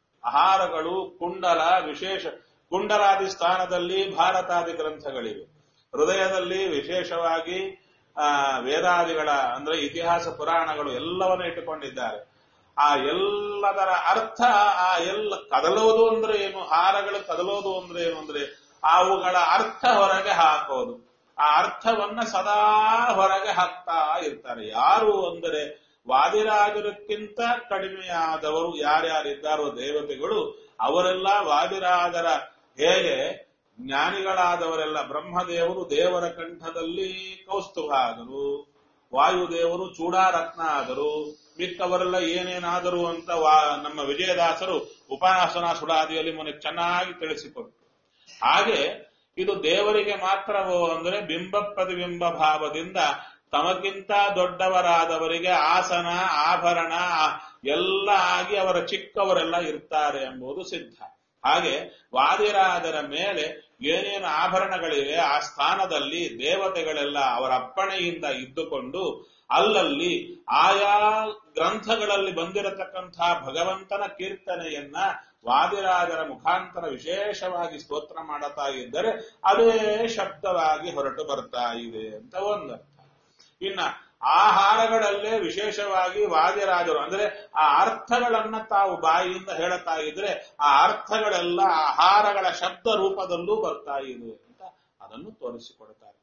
ಹಾರಗಳು ಕುಂಡಲ ವಿಶೇಷ ಕುಂಡಲಾದಿ ಸ್ಥಾನದಲ್ಲಿ ಭಾರತಾದಿ ಗ್ರಂಥಗಳಿವೆ ಹೃದಯದಲ್ಲಿ ವಿಶೇಷವಾಗಿ ಆ ವೇದಾದಿಗಳ ಅಂದ್ರೆ ಇತಿಹಾಸ ಪುರಾಣಗಳು ಎಲ್ಲವನ್ನು ಇಟ್ಟುಕೊಂಡಿದ್ದಾರೆ ಆ ಎಲ್ಲದರ ಅರ್ಥ ಆ ಎಲ್ಲ ಕದಲೋದು ಅಂದ್ರೆ ಏನು ಹಾರಗಳು ಕದಲೋದು ಅಂದ್ರೆ ಏನು ಅಂದ್ರೆ ಅವುಗಳ ಅರ್ಥ ಹೊರಗೆ ಹಾಕೋದು ಆ ಅರ್ಥವನ್ನ ಸದಾ ಹೊರಗೆ ಹಾಕ್ತಾ ಇರ್ತಾರೆ ಯಾರು ಅಂದರೆ ವಾದಿರಾಜರಕ್ಕಿಂತ ಕಡಿಮೆಯಾದವರು ಯಾರ್ಯಾರಿದ್ದಾರೋ ದೇವತೆಗಳು ಅವರೆಲ್ಲ ವಾದಿರಾಜರ ಹೇಗೆ ಜ್ಞಾನಿಗಳಾದವರೆಲ್ಲ ಬ್ರಹ್ಮದೇವರು ದೇವರ ಕಂಠದಲ್ಲಿ ಕೌಸ್ತುಭ ಆದರು ವಾಯುದೇವರು ಚೂಡಾರತ್ನ ಆದರು ಮಿಕ್ಕವರೆಲ್ಲ ಏನೇನಾದರು ಅಂತ ವಾ ನಮ್ಮ ವಿಜಯದಾಸರು ಉಪಾಸನಾ ಸುಡಾದಿಯಲ್ಲಿ ಮೊನ್ನೆ ಚೆನ್ನಾಗಿ ತಿಳಿಸಿಕೊಟ್ರು ಹಾಗೆ ಇದು ದೇವರಿಗೆ ಮಾತ್ರವೋ ಅಂದರೆ ಬಿಂಬ ಪ್ರತಿಬಿಂಬ ಭಾವದಿಂದ ತಮಗಿಂತ ದೊಡ್ಡವರಾದವರಿಗೆ ಆಸನ ಆಭರಣ ಎಲ್ಲ ಆಗಿ ಅವರ ಚಿಕ್ಕವರೆಲ್ಲ ಇರ್ತಾರೆ ಎಂಬುದು ಸಿದ್ಧ ಹಾಗೆ ವಾದಿರಾದರ ಮೇಲೆ ಏನೇನು ಆಭರಣಗಳಿವೆ ಆ ಸ್ಥಾನದಲ್ಲಿ ದೇವತೆಗಳೆಲ್ಲ ಅವರ ಅಪ್ಪಣೆಯಿಂದ ಇದ್ದುಕೊಂಡು ಅಲ್ಲಲ್ಲಿ ಆಯಾ ಗ್ರಂಥಗಳಲ್ಲಿ ಬಂದಿರತಕ್ಕಂತಹ ಭಗವಂತನ ಕೀರ್ತನೆಯನ್ನ ವಾದಿರಾಜರ ಮುಖಾಂತರ ವಿಶೇಷವಾಗಿ ಸ್ತೋತ್ರ ಮಾಡುತ್ತಾ ಇದ್ದರೆ ಅದೇ ಶಬ್ದವಾಗಿ ಹೊರಟು ಬರ್ತಾ ಇದೆ ಅಂತ ಒಂದರ್ಥ ಇನ್ನ ಆಹಾರಗಳಲ್ಲೇ ವಿಶೇಷವಾಗಿ ವಾದ್ಯರಾಜರು ಅಂದ್ರೆ ಆ ಅರ್ಥಗಳನ್ನ ತಾವು ಬಾಯಿಯಿಂದ ಹೇಳುತ್ತಾ ಇದ್ರೆ ಆ ಅರ್ಥಗಳೆಲ್ಲ ಆಹಾರಗಳ ಶಬ್ದ ರೂಪದಲ್ಲೂ ಬರ್ತಾ ಇದೆ ಅಂತ ಅದನ್ನು ತೋರಿಸಿಕೊಡ್ತಾರೆ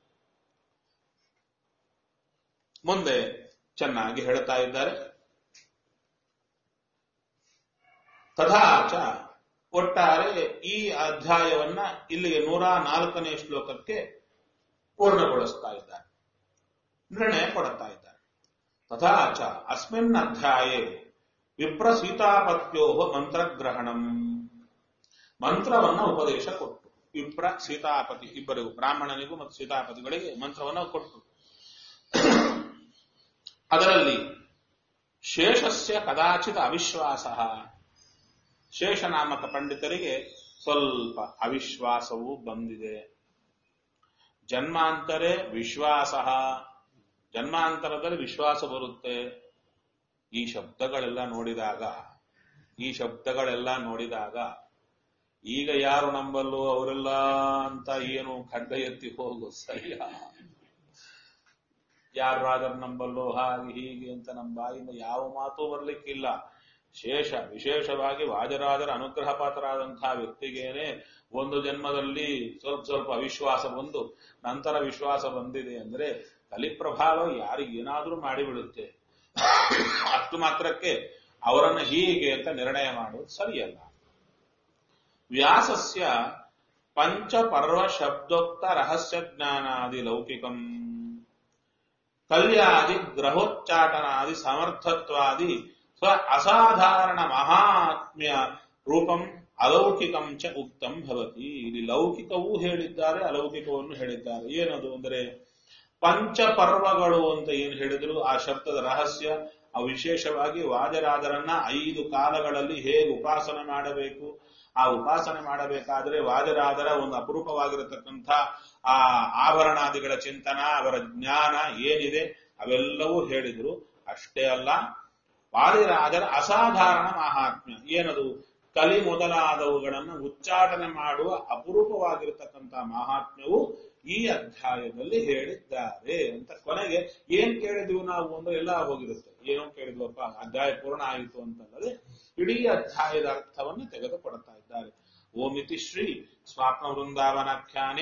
ಮುಂದೆ ಚೆನ್ನಾಗಿ ಹೇಳ್ತಾ ಇದ್ದಾರೆ ತಥಾಚ ಒಟ್ಟಾರೆ ಈ ಅಧ್ಯಾಯವನ್ನ ಇಲ್ಲಿಗೆ ನೂರ ನಾಲ್ಕನೇ ಶ್ಲೋಕಕ್ಕೆ ಪೂರ್ಣಗೊಳಿಸ್ತಾ ಇದ್ದಾರೆ ನಿರ್ಣಯ ಕೊಡುತ್ತಾ ಇದ್ದಾರೆ ತಥಾಚ ಅಸ್ಮಿನ್ ಅಧ್ಯಾಯೇ ವಿಪ್ರ ಸೀತಾಪತ್ಯೋ ಮಂತ್ರಗ್ರಹಣಂ ಮಂತ್ರವನ್ನ ಉಪದೇಶ ಕೊಟ್ಟು ವಿಪ್ರ ಸೀತಾಪತಿ ಇಬ್ಬರಿಗೂ ಬ್ರಾಹ್ಮಣನಿಗೂ ಮತ್ತು ಸೀತಾಪತಿಗಳಿಗೆ ಮಂತ್ರವನ್ನ ಕೊಟ್ಟು ಅದರಲ್ಲಿ ಶೇಷಸ್ಯ ಕದಾಚಿತ ಅವಿಶ್ವಾಸ ಶೇಷನಾಮಕ ಪಂಡಿತರಿಗೆ ಸ್ವಲ್ಪ ಅವಿಶ್ವಾಸವೂ ಬಂದಿದೆ ಜನ್ಮಾಂತರೇ ವಿಶ್ವಾಸ ಜನ್ಮಾಂತರದಲ್ಲಿ ವಿಶ್ವಾಸ ಬರುತ್ತೆ ಈ ಶಬ್ದಗಳೆಲ್ಲ ನೋಡಿದಾಗ ಈ ಶಬ್ದಗಳೆಲ್ಲ ನೋಡಿದಾಗ ಈಗ ಯಾರು ನಂಬಲ್ಲೋ ಅವರೆಲ್ಲ ಅಂತ ಏನು ಖಡ್ಗ ಎತ್ತಿ ಹೋಗು ಸರಿಯ ಯಾರಾದರೂ ನಂಬಲ್ಲೋ ಹಾಗೆ ಹೀಗೆ ಅಂತ ನಮ್ಮ ಬಾಯಿಂದ ಯಾವ ಮಾತು ಬರ್ಲಿಕ್ಕಿಲ್ಲ ಶೇಷ ವಿಶೇಷವಾಗಿ ವಾಜರಾಜರ ಅನುಗ್ರಹ ಪಾತ್ರರಾದಂತಹ ವ್ಯಕ್ತಿಗೇನೆ ಒಂದು ಜನ್ಮದಲ್ಲಿ ಸ್ವಲ್ಪ ಸ್ವಲ್ಪ ಅವಿಶ್ವಾಸ ಬಂದು ನಂತರ ವಿಶ್ವಾಸ ಬಂದಿದೆ ಅಂದ್ರೆ ಕಲಿಪ್ರಭಾವ ಯಾರಿಗೇನಾದ್ರೂ ಮಾಡಿಬಿಡುತ್ತೆ ಅಷ್ಟು ಮಾತ್ರಕ್ಕೆ ಅವರನ್ನು ಹೀಗೆ ಅಂತ ನಿರ್ಣಯ ಮಾಡುವುದು ಸರಿಯಲ್ಲ ವ್ಯಾಸಸ್ಯ ಪಂಚಪರ್ವ ಶಬ್ದೋಕ್ತ ರಹಸ್ಯ ಜ್ಞಾನಾದಿ ಲೌಕಿಕಂ ಕಲ್ಯಾದಿ ಗ್ರಹೋಚ್ಚಾಟನಾದಿ ಸಮರ್ಥತ್ವಾದಿ ಸ್ವ ಅಸಾಧಾರಣ ಮಹಾತ್ಮ್ಯ ರೂಪಂ ಅಲೌಕಿಕಂ ಚ ಉಕ್ತಂ ಭವತಿ ಇಲ್ಲಿ ಲೌಕಿಕವೂ ಹೇಳಿದ್ದಾರೆ ಅಲೌಕಿಕವನ್ನು ಹೇಳಿದ್ದಾರೆ ಏನದು ಅಂದರೆ ಪಂಚಪರ್ವಗಳು ಅಂತ ಏನು ಹೇಳಿದ್ರು ಆ ಶಬ್ದದ ರಹಸ್ಯ ಆ ವಿಶೇಷವಾಗಿ ವಾಜರಾಜರನ್ನ ಐದು ಕಾಲಗಳಲ್ಲಿ ಹೇಗೆ ಉಪಾಸನೆ ಮಾಡಬೇಕು ಆ ಉಪಾಸನೆ ಮಾಡಬೇಕಾದ್ರೆ ವಾಜರಾಜರ ಒಂದು ಅಪರೂಪವಾಗಿರತಕ್ಕಂಥ ಆ ಆಭರಣಾದಿಗಳ ಚಿಂತನ ಅವರ ಜ್ಞಾನ ಏನಿದೆ ಅವೆಲ್ಲವೂ ಹೇಳಿದ್ರು ಅಷ್ಟೇ ಅಲ್ಲ ವಾದಿರಾಜರ ಅಸಾಧಾರಣ ಮಹಾತ್ಮ್ಯ ಏನದು ಕಲಿ ಮೊದಲಾದವುಗಳನ್ನು ಉಚ್ಚಾಟನೆ ಮಾಡುವ ಅಪರೂಪವಾಗಿರತಕ್ಕಂಥ ಮಹಾತ್ಮ್ಯವು ಈ ಅಧ್ಯಾಯದಲ್ಲಿ ಹೇಳಿದ್ದಾರೆ ಅಂತ ಕೊನೆಗೆ ಏನ್ ಕೇಳಿದ್ವು ನಾವು ಅಂದ್ರೆ ಎಲ್ಲ ಹೋಗಿರುತ್ತೆ ಏನೋ ಕೇಳಿದ್ವಪ್ಪ ಅಧ್ಯಾಯ ಪೂರ್ಣ ಆಯಿತು ಅಂತಲ್ಲದೆ ಇಡೀ ಅಧ್ಯಾಯದ ಅರ್ಥವನ್ನು ತೆಗೆದುಕೊಡ್ತಾ ಇದ್ದಾರೆ ಓಮಿತಿ ಶ್ರೀ ಸ್ವಾಪ್ನ ವೃಂದಾವನಾಖ್ಯಾನೆ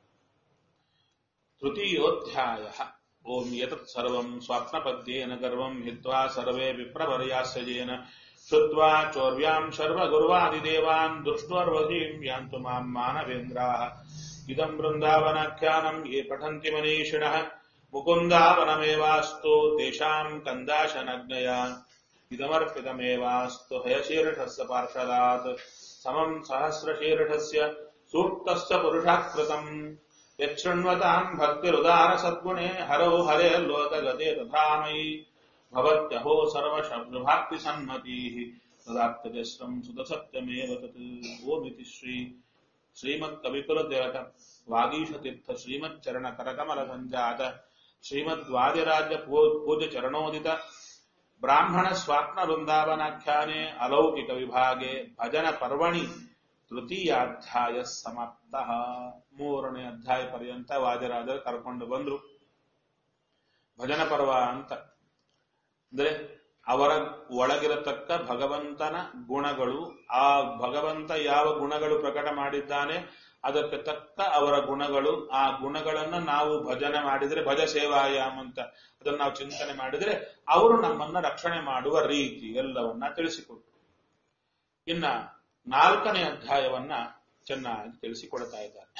ತೃತೀಯೋಧ್ಯಾಯ ಓಂ ಯತತ್ ಸರ್ವಂ ಸ್ವಪ್ನಪದ್ಯೇನ ಗರ್ವಂ ಹಿತ್ವಾ ಸರ್ವೇ ವಿಪ್ರವರ್ಯಾಸ್ಯಜೇನ ಶುದ್ವಾ ಚೌರ್ವ್ಯಾಂ ಶರ್ವಗುರ್ವಾದಿದೇವಾನ್ ದುಷ್ಟ್ವರ್ವಧೀಂ ಯಾಂತು ಮಾಂ ಮಾನವೇಂದ್ರಾಃ ಇದಂ ವೃಂದಾವನಾಖ್ಯಾನಂ ಯೇ ಪಠಂತಿ ಮನೀಷಿಣಃ ಮುಕುಂದಾವನಮೇವಾಸ್ತು ತೇಷಾಂ ಕಂದಾಶನಜ್ಞಯ ಇದಮರ್ಪಿತಮೇವಾಸ್ತು ಹಯಶೀರ್ಷಸ್ಯ ಪಾರ್ಷದಾತ್ ಸಮಂ ಸಹಸ್ರಶೀರ್ಷಸ್ಯ ಸೂಕ್ತಸ್ಯ ಪುರುಷಾಕೃತಂ ಯಚ್ಛೃಣ್ವತಾಂ ಭಕ್ತಿರುದಾರ ಸದ್ಗುಣೆ ಹರೌ ಹರೇ ಲೋಕಗತೆ ತಥಾಮಯಿ ಭವತ್ಯಹೋ ಸರ್ವಶಬ್ದಭಾಕ್ತಿ ಸನ್ಮತೀಃ ತದಾಪ್ತಜಸ್ರಂ ಸುತಸತ್ಯಮೇವ ತತ್ ಓಮಿತಿ ಶ್ರೀ ಶ್ರೀಮತ್ ಕವಿಕುಲ ದೇವತ ವಾಗೀಶತೀರ್ಥ ಶ್ರೀಮತ್ ಚರಣ ಕರಕಮಲ ಸಂಜಾತ ಶ್ರೀಮದ್ ವಾದಿರಾಜ್ಯ ಪೂಜ್ಯ ಚರಣೋದಿತ ಬ್ರಾಹ್ಮಣ ಸ್ವಾಪ್ನ ವೃಂದಾವನಾಖ್ಯಾನೆ ಅಲೌಕಿಕ ವಿಭಾಗೆ ಭಜನ ಪರ್ವಣಿ ತೃತೀಯಾಧ್ಯಾಯ ಸಮಾಪ್ತ ಮೂರನೇ ಅಧ್ಯಾಯ ಪರ್ಯಂತ ವಾದಿರಾಜರು ಕರ್ಕೊಂಡು ಬಂದ್ರು ಭಜನ ಪರ್ವ ಅಂತ ಅಂದ್ರೆ ಅವರ ಒಳಗಿರತಕ್ಕ ಭಗವಂತನ ಗುಣಗಳು ಆ ಭಗವಂತ ಯಾವ ಗುಣಗಳು ಪ್ರಕಟ ಮಾಡಿದ್ದಾನೆ ಅದಕ್ಕೆ ತಕ್ಕ ಅವರ ಗುಣಗಳು ಆ ಗುಣಗಳನ್ನ ನಾವು ಭಜನೆ ಮಾಡಿದ್ರೆ ಭಜ ಸೇವಾಯಾಮ್ ಅಂತ ಅದನ್ನ ನಾವು ಚಿಂತನೆ ಮಾಡಿದ್ರೆ ಅವರು ನಮ್ಮನ್ನ ರಕ್ಷಣೆ ಮಾಡುವ ರೀತಿ ಎಲ್ಲವನ್ನ ತಿಳಿಸಿಕೊಟ್ರು ಇನ್ನ ನಾಲ್ಕನೇ ಅಧ್ಯಾಯವನ್ನ ಚೆನ್ನಾಗಿ ತಿಳಿಸಿಕೊಡ್ತಾ ಇದ್ದಾರೆ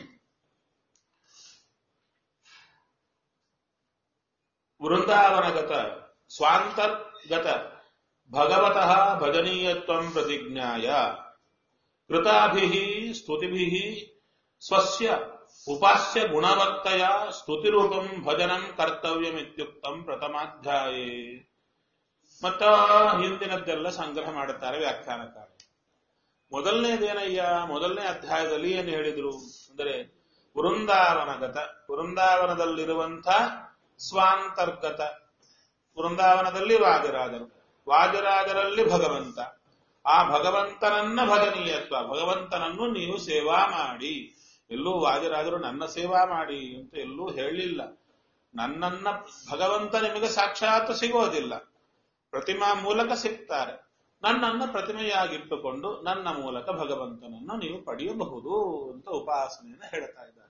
ವೃಂದಾವನಗತ ಸ್ವಾಂತರ್ಗತ ಭಗವತಃ ಭಜನೀಯತ್ವಂ ಪ್ರತಿಜ್ಞಾಯ ಕೃತಾಭಿಃ ಸ್ತುತಿಭಿಃ ಸ್ವಸ್ಯ ಉಪಾಸ್ಯ ಗುಣವತ್ತಯ ಸ್ತುತಿರೂಪಂ ಭಜನಂ ಕರ್ತವ್ಯಮಿತ್ಯುಕ್ತಂ ಪ್ರಥಮಾಧ್ಯಾಯೇ ಮತ್ತ ಹಿಂದಿನದ್ದೆಲ್ಲ ಸಂಗ್ರಹ ಮಾಡುತ್ತಾರೆ ವ್ಯಾಖ್ಯಾನಕಾರ ಮೊದಲನೇದೇನಯ್ಯ ಮೊದಲನೇ ಅಧ್ಯಾಯದಲ್ಲಿ ಏನು ಹೇಳಿದ್ರು ಅಂದರೆ ವೃಂದಾವನಗತ ವೃಂದಾವನದಲ್ಲಿರುವಂಥ ಸ್ವಾಂತರ್ಗತ ವೃಂದಾವನದಲ್ಲಿ ವಾಜರಾಜರು ವಾಜರಾಜರಲ್ಲಿ ಭಗವಂತ ಆ ಭಗವಂತನನ್ನ ಭಜನೀಯತ್ವ ಭಗವಂತನನ್ನು ನೀವು ಸೇವಾ ಮಾಡಿ ಎಲ್ಲೂ ವಾಜರಾಜರು ನನ್ನ ಸೇವಾ ಮಾಡಿ ಅಂತ ಎಲ್ಲೂ ಹೇಳಲಿಲ್ಲ ನನ್ನನ್ನ ಭಗವಂತ ನಿಮಗೆ ಸಾಕ್ಷಾತ್ ಸಿಗೋದಿಲ್ಲ ಪ್ರತಿಮಾ ಮೂಲಕ ಸಿಗ್ತಾರೆ ನನ್ನನ್ನ ಪ್ರತಿಮೆಯಾಗಿಟ್ಟುಕೊಂಡು ನನ್ನ ಮೂಲಕ ಭಗವಂತನನ್ನು ನೀವು ಪಡೆಯಬಹುದು ಅಂತ ಉಪಾಸನೆಯನ್ನು ಹೇಳ್ತಾ ಇದ್ದಾರೆ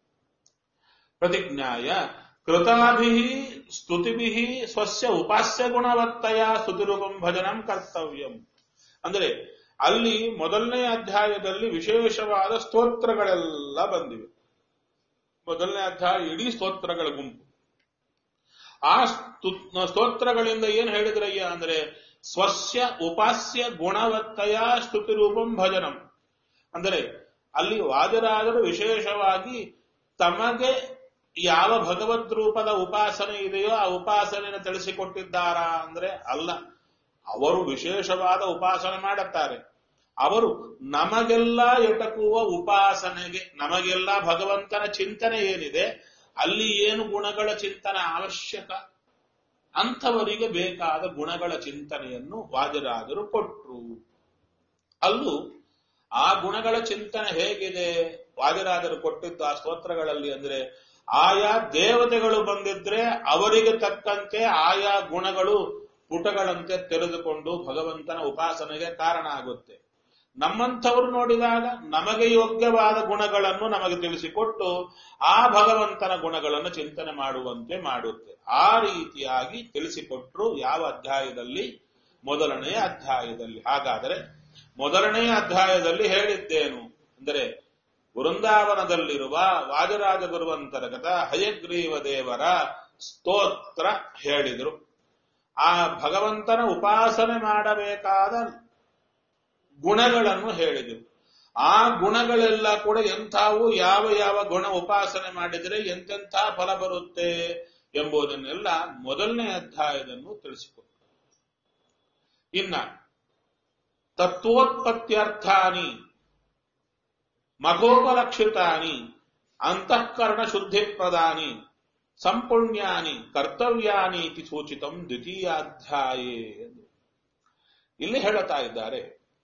ಪ್ರತಿಜ್ಞಾಯ ಕೃತಾಭಿ ಸ್ತುತಿಭಿ ಸ್ವಸ್ಯ ಉಪಾಸ್ಯ ಗುಣವತ್ತಯ ಸ್ತುತಿರೂಪಂ ಭಜನಂ ಕರ್ತವ್ಯಂ ಅಂದ್ರೆ ಅಲ್ಲಿ ಮೊದಲನೇ ಅಧ್ಯಾಯದಲ್ಲಿ ವಿಶೇಷವಾದ ಸ್ತೋತ್ರಗಳೆಲ್ಲ ಬಂದಿವೆ ಮೊದಲನೇ ಅಧ್ಯಾಯ ಇಡೀ ಸ್ತೋತ್ರಗಳ ಗುಂಪು ಆ stu- ಸ್ತೋತ್ರಗಳಿಂದ ಏನ್ ಹೇಳಿದ್ರಯ್ಯ ಅಂದ್ರೆ ಸ್ವಸ್ಯ ಉಪಾಸ್ಯ ಗುಣವತ್ತಯ ಸ್ತುತಿ ರೂಪಂ ಭಜನಂ ಅಂದರೆ ಅಲ್ಲಿ ವಾದಿರಾಜರು ವಿಶೇಷವಾಗಿ ತಮಗೆ ಯಾವ ಭಗವದ್ ರೂಪದ ಉಪಾಸನೆ ಇದೆಯೋ ಆ ಉಪಾಸನೆಯನ್ನು ತಿಳಿಸಿಕೊಟ್ಟಿದ್ದಾರಾ ಅಂದ್ರೆ ಅಲ್ಲ ಅವರು ವಿಶೇಷವಾದ ಉಪಾಸನೆ ಮಾಡುತ್ತಾರೆ ಅವರು ನಮಗೆಲ್ಲ ಎಟಕುವ ಉಪಾಸನೆಗೆ ನಮಗೆಲ್ಲ ಭಗವಂತನ ಚಿಂತನೆ ಏನಿದೆ ಅಲ್ಲಿ ಏನು ಗುಣಗಳ ಚಿಂತನೆ ಅವಶ್ಯಕ ಅಂಥವರಿಗೆ ಬೇಕಾದ ಗುಣಗಳ ಚಿಂತನೆಯನ್ನು ವಾದಿರಾಜರು ಕೊಟ್ರು ಅಲ್ಲೂ ಆ ಗುಣಗಳ ಚಿಂತನೆ ಹೇಗಿದೆ ವಾದಿರಾಜರು ಕೊಟ್ಟಿದ್ದು ಆ ಸ್ತೋತ್ರಗಳಲ್ಲಿ ಅಂದ್ರೆ ಆಯಾ ದೇವತೆಗಳು ಬಂದಿದ್ರೆ ಅವರಿಗೆ ತಕ್ಕಂತೆ ಆಯಾ ಗುಣಗಳು ಪುಟಗಳಂತೆ ತೆರೆದುಕೊಂಡು ಭಗವಂತನ ಉಪಾಸನೆಗೆ ಕಾರಣ ಆಗುತ್ತೆ ನಮ್ಮಂಥವರು ನೋಡಿದಾಗ ನಮಗೆ ಯೋಗ್ಯವಾದ ಗುಣಗಳನ್ನು ನಮಗೆ ತಿಳಿಸಿಕೊಟ್ಟು ಆ ಭಗವಂತನ ಗುಣಗಳನ್ನು ಚಿಂತನೆ ಮಾಡುವಂತೆ ಮಾಡುತ್ತೆ ಆ ರೀತಿಯಾಗಿ ತಿಳಿಸಿಕೊಟ್ರು ಯಾವ ಅಧ್ಯಾಯದಲ್ಲಿ ಮೊದಲನೆಯ ಅಧ್ಯಾಯದಲ್ಲಿ ಹಾಗಾದರೆ ಮೊದಲನೆಯ ಅಧ್ಯಾಯದಲ್ಲಿ ಹೇಳಿದ್ದೇನು ಅಂದರೆ ವೃಂದಾವನದಲ್ಲಿರುವ ವಾಜರಾಜ ಗುರುವಂತರ್ಗತ ಹಯಗ್ರೀವ ದೇವರ ಸ್ತೋತ್ರ ಹೇಳಿದರು ಆ ಭಗವಂತನ ಉಪಾಸನೆ ಮಾಡಬೇಕಾದ ಗುಣಗಳನ್ನು ಹೇಳಿದರು ಆ ಗುಣಗಳೆಲ್ಲ ಕೂಡ ಎಂಥವು ಯಾವ ಯಾವ ಗುಣ ಉಪಾಸನೆ ಮಾಡಿದರೆ ಎಂತೆಂಥ ಫಲ ಬರುತ್ತೆ ಎಂಬುದನ್ನೆಲ್ಲ ಮೊದಲನೇ ಅಧ್ಯಾಯದನ್ನು ತಿಳಿಸಿಕೊಟ್ಟರು ಇನ್ನ ತತ್ವೋತ್ಪತ್ತ್ಯರ್ಥಾನಿ ಮಖೋಪಲಕ್ಷಿತಾನಿ ಅಂತಃಕರಣ ಶುದ್ಧಿ ಪ್ರದಾನಿ ಸಂಪುಣ್ಯಾನಿ ಕರ್ತವ್ಯಾನಿ ಇತಿ ಸೂಚಿತಂ ದ್ವಿತೀಯಾಧ್ಯಾಯೇ ಎಂದು ಇಲ್ಲಿ ಹೇಳುತ್ತಾ ಇದ್ದಾರೆ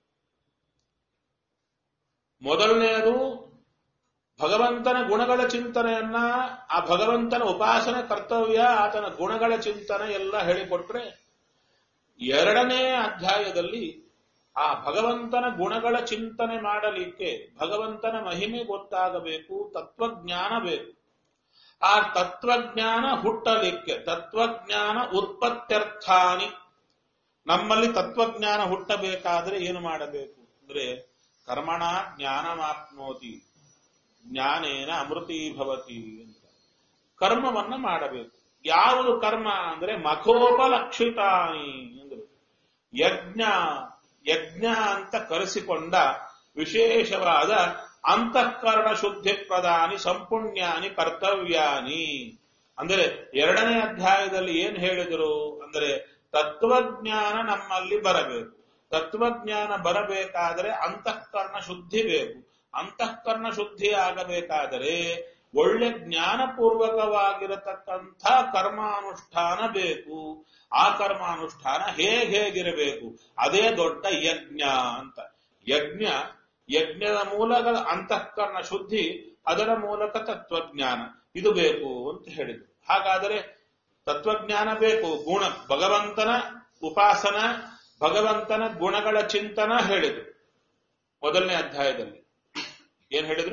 ಮೊದಲನೆಯದು ಭಗವಂತನ ಗುಣಗಳ ಚಿಂತನೆಯನ್ನ ಆ ಭಗವಂತನ ಉಪಾಸನೆ ಕರ್ತವ್ಯ ಆತನ ಗುಣಗಳ ಚಿಂತನೆ ಎಲ್ಲ ಹೇಳಿಕೊಟ್ರೆ ಎರಡನೇ ಅಧ್ಯಾಯದಲ್ಲಿ ಆ ಭಗವಂತನ ಗುಣಗಳ ಚಿಂತನೆ ಮಾಡಲಿಕ್ಕೆ ಭಗವಂತನ ಮಹಿಮೆ ಗೊತ್ತಾಗಬೇಕು ತತ್ವಜ್ಞಾನ ಬೇಕು ಆ ತತ್ವಜ್ಞಾನ ಹುಟ್ಟಲಿಕ್ಕೆ ತತ್ವಜ್ಞಾನ ಉತ್ಪತ್ತ್ಯರ್ಥಾನಿ ನಮ್ಮಲ್ಲಿ ತತ್ವಜ್ಞಾನ ಹುಟ್ಟಬೇಕಾದ್ರೆ ಏನು ಮಾಡಬೇಕು ಅಂದ್ರೆ ಕರ್ಮಣ ಜ್ಞಾನಮಾಪ್ನೋತಿ ಜ್ಞಾನೇನ ಅಮೃತೀಭವತಿ ಅಂತ ಕರ್ಮವನ್ನ ಮಾಡಬೇಕು ಯಾವುದು ಕರ್ಮ ಅಂದ್ರೆ ಮಖೋಪಲಕ್ಷಿತಾನಿ ಅಂದ್ರೆ ಯಜ್ಞ ಯಜ್ಞ ಅಂತ ಕರೆಸಿಕೊಂಡ ವಿಶೇಷವಾದ ಅಂತಃಕರಣ ಶುದ್ಧಿ ಪ್ರದಾನಿ ಸಂಪುಣ್ಯಾನಿ ಕರ್ತವ್ಯಾನಿ ಅಂದರೆ ಎರಡನೇ ಅಧ್ಯಾಯದಲ್ಲಿ ಏನ್ ಹೇಳಿದರು ಅಂದರೆ ತತ್ವಜ್ಞಾನ ನಮ್ಮಲ್ಲಿ ಬರಬೇಕು ತತ್ವಜ್ಞಾನ ಬರಬೇಕಾದರೆ ಅಂತಃಕರಣ ಶುದ್ಧಿ ಬೇಕು ಅಂತಃಕರಣ ಶುದ್ಧಿ ಆಗಬೇಕಾದರೆ ಒಳ್ಳೆ ಜ್ಞಾನಪೂರ್ವಕವಾಗಿರತಕ್ಕಂಥ ಕರ್ಮಾನುಷ್ಠಾನ ಬೇಕು ಆ ಕರ್ಮಾನುಷ್ಠಾನ ಹೇಗೆ ಹೇಗಿರಬೇಕು ಅದೇ ದೊಡ್ಡ ಯಜ್ಞ ಅಂತ ಯಜ್ಞ ಯಜ್ಞದ ಮೂಲಕ ಅಂತಃಕರಣ ಶುದ್ಧಿ ಅದರ ಮೂಲಕ ತತ್ವಜ್ಞಾನ ಇದು ಬೇಕು ಅಂತ ಹೇಳಿದ್ರು ಹಾಗಾದರೆ ತತ್ವಜ್ಞಾನ ಬೇಕು ಗುಣ ಭಗವಂತನ ಉಪಾಸನ ಭಗವಂತನ ಗುಣಗಳ ಚಿಂತನ ಹೇಳಿದ್ರು ಮೊದಲನೇ ಅಧ್ಯಾಯದಲ್ಲಿ ಏನ್ ಹೇಳಿದ್ರು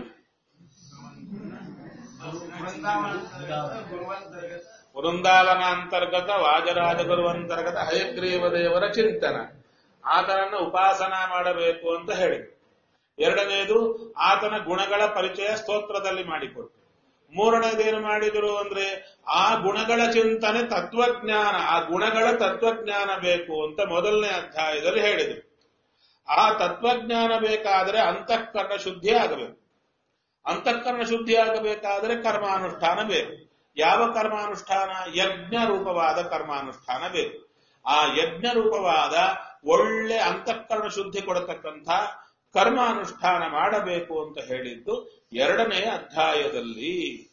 ವೃಂದಾವನ ಅಂತರ್ಗತ ವಾಜರಾಜ ಗುರುವಂತರ್ಗತ ಹಯಗ್ರೀವ ದೇವರ ಚಿಂತನ ಆತನನ್ನು ಉಪಾಸನ ಮಾಡಬೇಕು ಅಂತ ಹೇಳಿದ್ರು ಎರಡನೇದು ಆತನ ಗುಣಗಳ ಪರಿಚಯ ಸ್ತೋತ್ರದಲ್ಲಿ ಮಾಡಿಕೊಟ್ರು ಮೂರನೇದೇನು ಮಾಡಿದರು ಅಂದ್ರೆ ಆ ಗುಣಗಳ ಚಿಂತನೆ ತತ್ವಜ್ಞಾನ ಆ ಗುಣಗಳ ತತ್ವಜ್ಞಾನ ಬೇಕು ಅಂತ ಮೊದಲನೇ ಅಧ್ಯಾಯದಲ್ಲಿ ಹೇಳಿದರು ಆ ತತ್ವಜ್ಞಾನ ಬೇಕಾದರೆ ಅಂತಃಕರಣ ಶುದ್ಧಿ ಆಗಬೇಕು ಅಂತಃಕರಣ ಶುದ್ಧಿ ಆಗಬೇಕಾದರೆ ಕರ್ಮಾನುಷ್ಠಾನ ಬೇಕು ಯಾವ ಕರ್ಮಾನುಷ್ಠಾನ ಯಜ್ಞ ರೂಪವಾದ ಕರ್ಮಾನುಷ್ಠಾನ ಬೇಕು ಆ ಯಜ್ಞ ರೂಪವಾದ ಒಳ್ಳೆ ಅಂತಃಕರಣ ಶುದ್ಧಿ ಕೊಡತಕ್ಕಂಥ ಕರ್ಮಾನುಷ್ಠಾನ ಮಾಡಬೇಕು ಅಂತ ಹೇಳಿದ್ದು ಎರಡನೇ ಅಧ್ಯಾಯದಲ್ಲಿ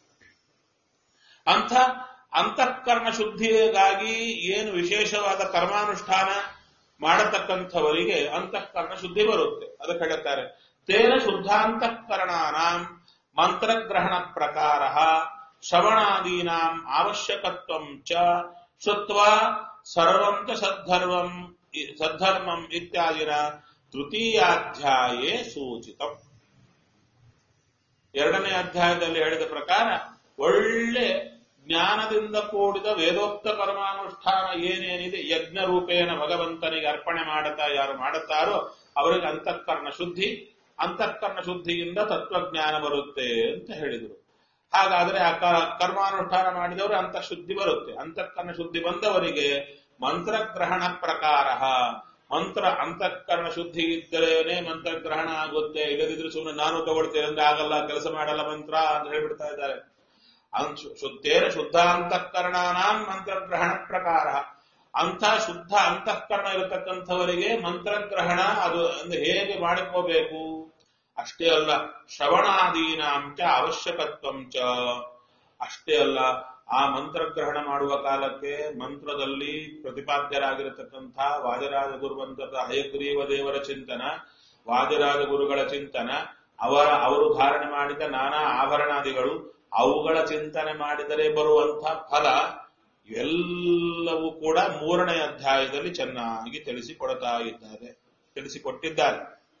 ಅಂಥ ಅಂತಃಕರಣ ಶುದ್ಧಿಗಾಗಿ ಏನು ವಿಶೇಷವಾದ ಕರ್ಮಾನುಷ್ಠಾನ ಮಾಡತಕ್ಕಂಥವರಿಗೆ ಅಂತಃಕರಣ ಶುದ್ಧಿ ಬರುತ್ತೆ ಅದಕ್ಕೆ ಹೇಳ್ತಾರೆ ತೇನ ಶುದ್ಧಾಂತಃಕರಣಾನಾಂ ಮಂತ್ರಗ್ರಹಣ ಪ್ರಕಾರ ಶ್ರವಣಾದೀನಾಂ ಅವಶ್ಯಕತ್ವಂ ಚ ಶ್ರುತ್ವಾ ಸರ್ವಂ ಚ ಸದ್ಧರ್ಮಂ ಸದ್ಧರ್ಮಂ ಇತ್ಯಾದಿನ ತೃತೀಯಾಧ್ಯಾಯೇ ಸೂಚಿತಂ ಎರಡನೇ ಅಧ್ಯಾಯದಲ್ಲಿ ಹೇಳಿದ ಪ್ರಕಾರ ಒಳ್ಳೆ ಜ್ಞಾನದಿಂದ ಕೂಡಿದ ವೇದೋಕ್ತ ಕರ್ಮಾನುಷ್ಠಾನ ಏನೇನಿದೆ ಯಜ್ಞ ರೂಪೇಣ ಭಗವಂತನಿಗೆ ಅರ್ಪಣೆ ಮಾಡುತ್ತಾ ಯಾರು ಮಾಡುತ್ತಾರೋ ಅವರಿಗೆ ಅಂತಃಕರಣ ಶುದ್ಧಿ ಅಂತಃಕರಣ ಶುದ್ಧಿಯಿಂದ ತತ್ವಜ್ಞಾನ ಬರುತ್ತೆ ಅಂತ ಹೇಳಿದರು ಹಾಗಾದ್ರೆ ಆ ಕ- ಕರ್ಮಾನುಷ್ಠಾನ ಮಾಡಿದವರು ಅಂತಃ ಶುದ್ಧಿ ಬರುತ್ತೆ ಅಂತಃಕರಣ ಶುದ್ಧಿ ಬಂದವರಿಗೆ ಮಂತ್ರಗ್ರಹಣ ಪ್ರಕಾರ ಮಂತ್ರ ಅಂತಃಕರಣ ಶುದ್ಧಿ ಇದ್ದರೇನೆ ಮಂತ್ರಗ್ರಹಣ ಆಗುತ್ತೆ ಇಲ್ಲದಿದ್ರೆ ಸುಮ್ಮನೆ ನಾನು ತಗೊಳ್ತೇನೆ ಅಂದ್ರೆ ಆಗಲ್ಲ ಕೆಲಸ ಮಾಡಲ್ಲ ಮಂತ್ರ ಅಂತ ಹೇಳ್ಬಿಡ್ತಾ ಇದ್ದಾರೆ ಅಂ- ಶು- ಶುದ್ಧೇನ ಶುದ್ಧ ಅಂತಃಕರಣಾನಾಂ ಮಂತ್ರಗ್ರಹಣ ಪ್ರಕಾರ ಅಂಥ ಶುದ್ಧ ಅಂತಃಕರಣ ಇರತಕ್ಕಂಥವರಿಗೆ ಮಂತ್ರಗ್ರಹಣ ಅದು ಅಂದ್ರೆ ಹೇಗೆ ಮಾಡಿಕೋಬೇಕು ಅಷ್ಟೇ ಅಲ್ಲ ಶ್ರವಣಾದೀನಾಂ ಚ ಅವಶ್ಯಕತ್ವಂ ಚ ಅಷ್ಟೇ ಅಲ್ಲ ಆ ಮಂತ್ರಗ್ರಹಣ ಮಾಡುವ ಕಾಲಕ್ಕೆ ಮಂತ್ರದಲ್ಲಿ ಪ್ರತಿಪಾದ್ಯರಾಗಿರತಕ್ಕಂಥ ವಾಜರಾಜ ಗುರುವಂತದ ಹಯಗ್ರೀವ ದೇವರ ಚಿಂತನ ವಾಜರಾಜ ಗುರುಗಳ ಚಿಂತನ ಅವರ ಅವರು ಧಾರಣೆ ಮಾಡಿದ ನಾನಾ ಆಭರಣಾದಿಗಳು ಅವುಗಳ ಚಿಂತನೆ ಮಾಡಿದರೆ ಬರುವಂಥ ಫಲ ಎಲ್ಲವೂ ಕೂಡ ಮೂರನೇ ಅಧ್ಯಾಯದಲ್ಲಿ ಚೆನ್ನಾಗಿ ತಿಳಿಸಿಕೊಡ್ತಾ ಇದ್ದಾರೆ ತಿಳಿಸಿಕೊಟ್ಟಿದ್ದಾರೆ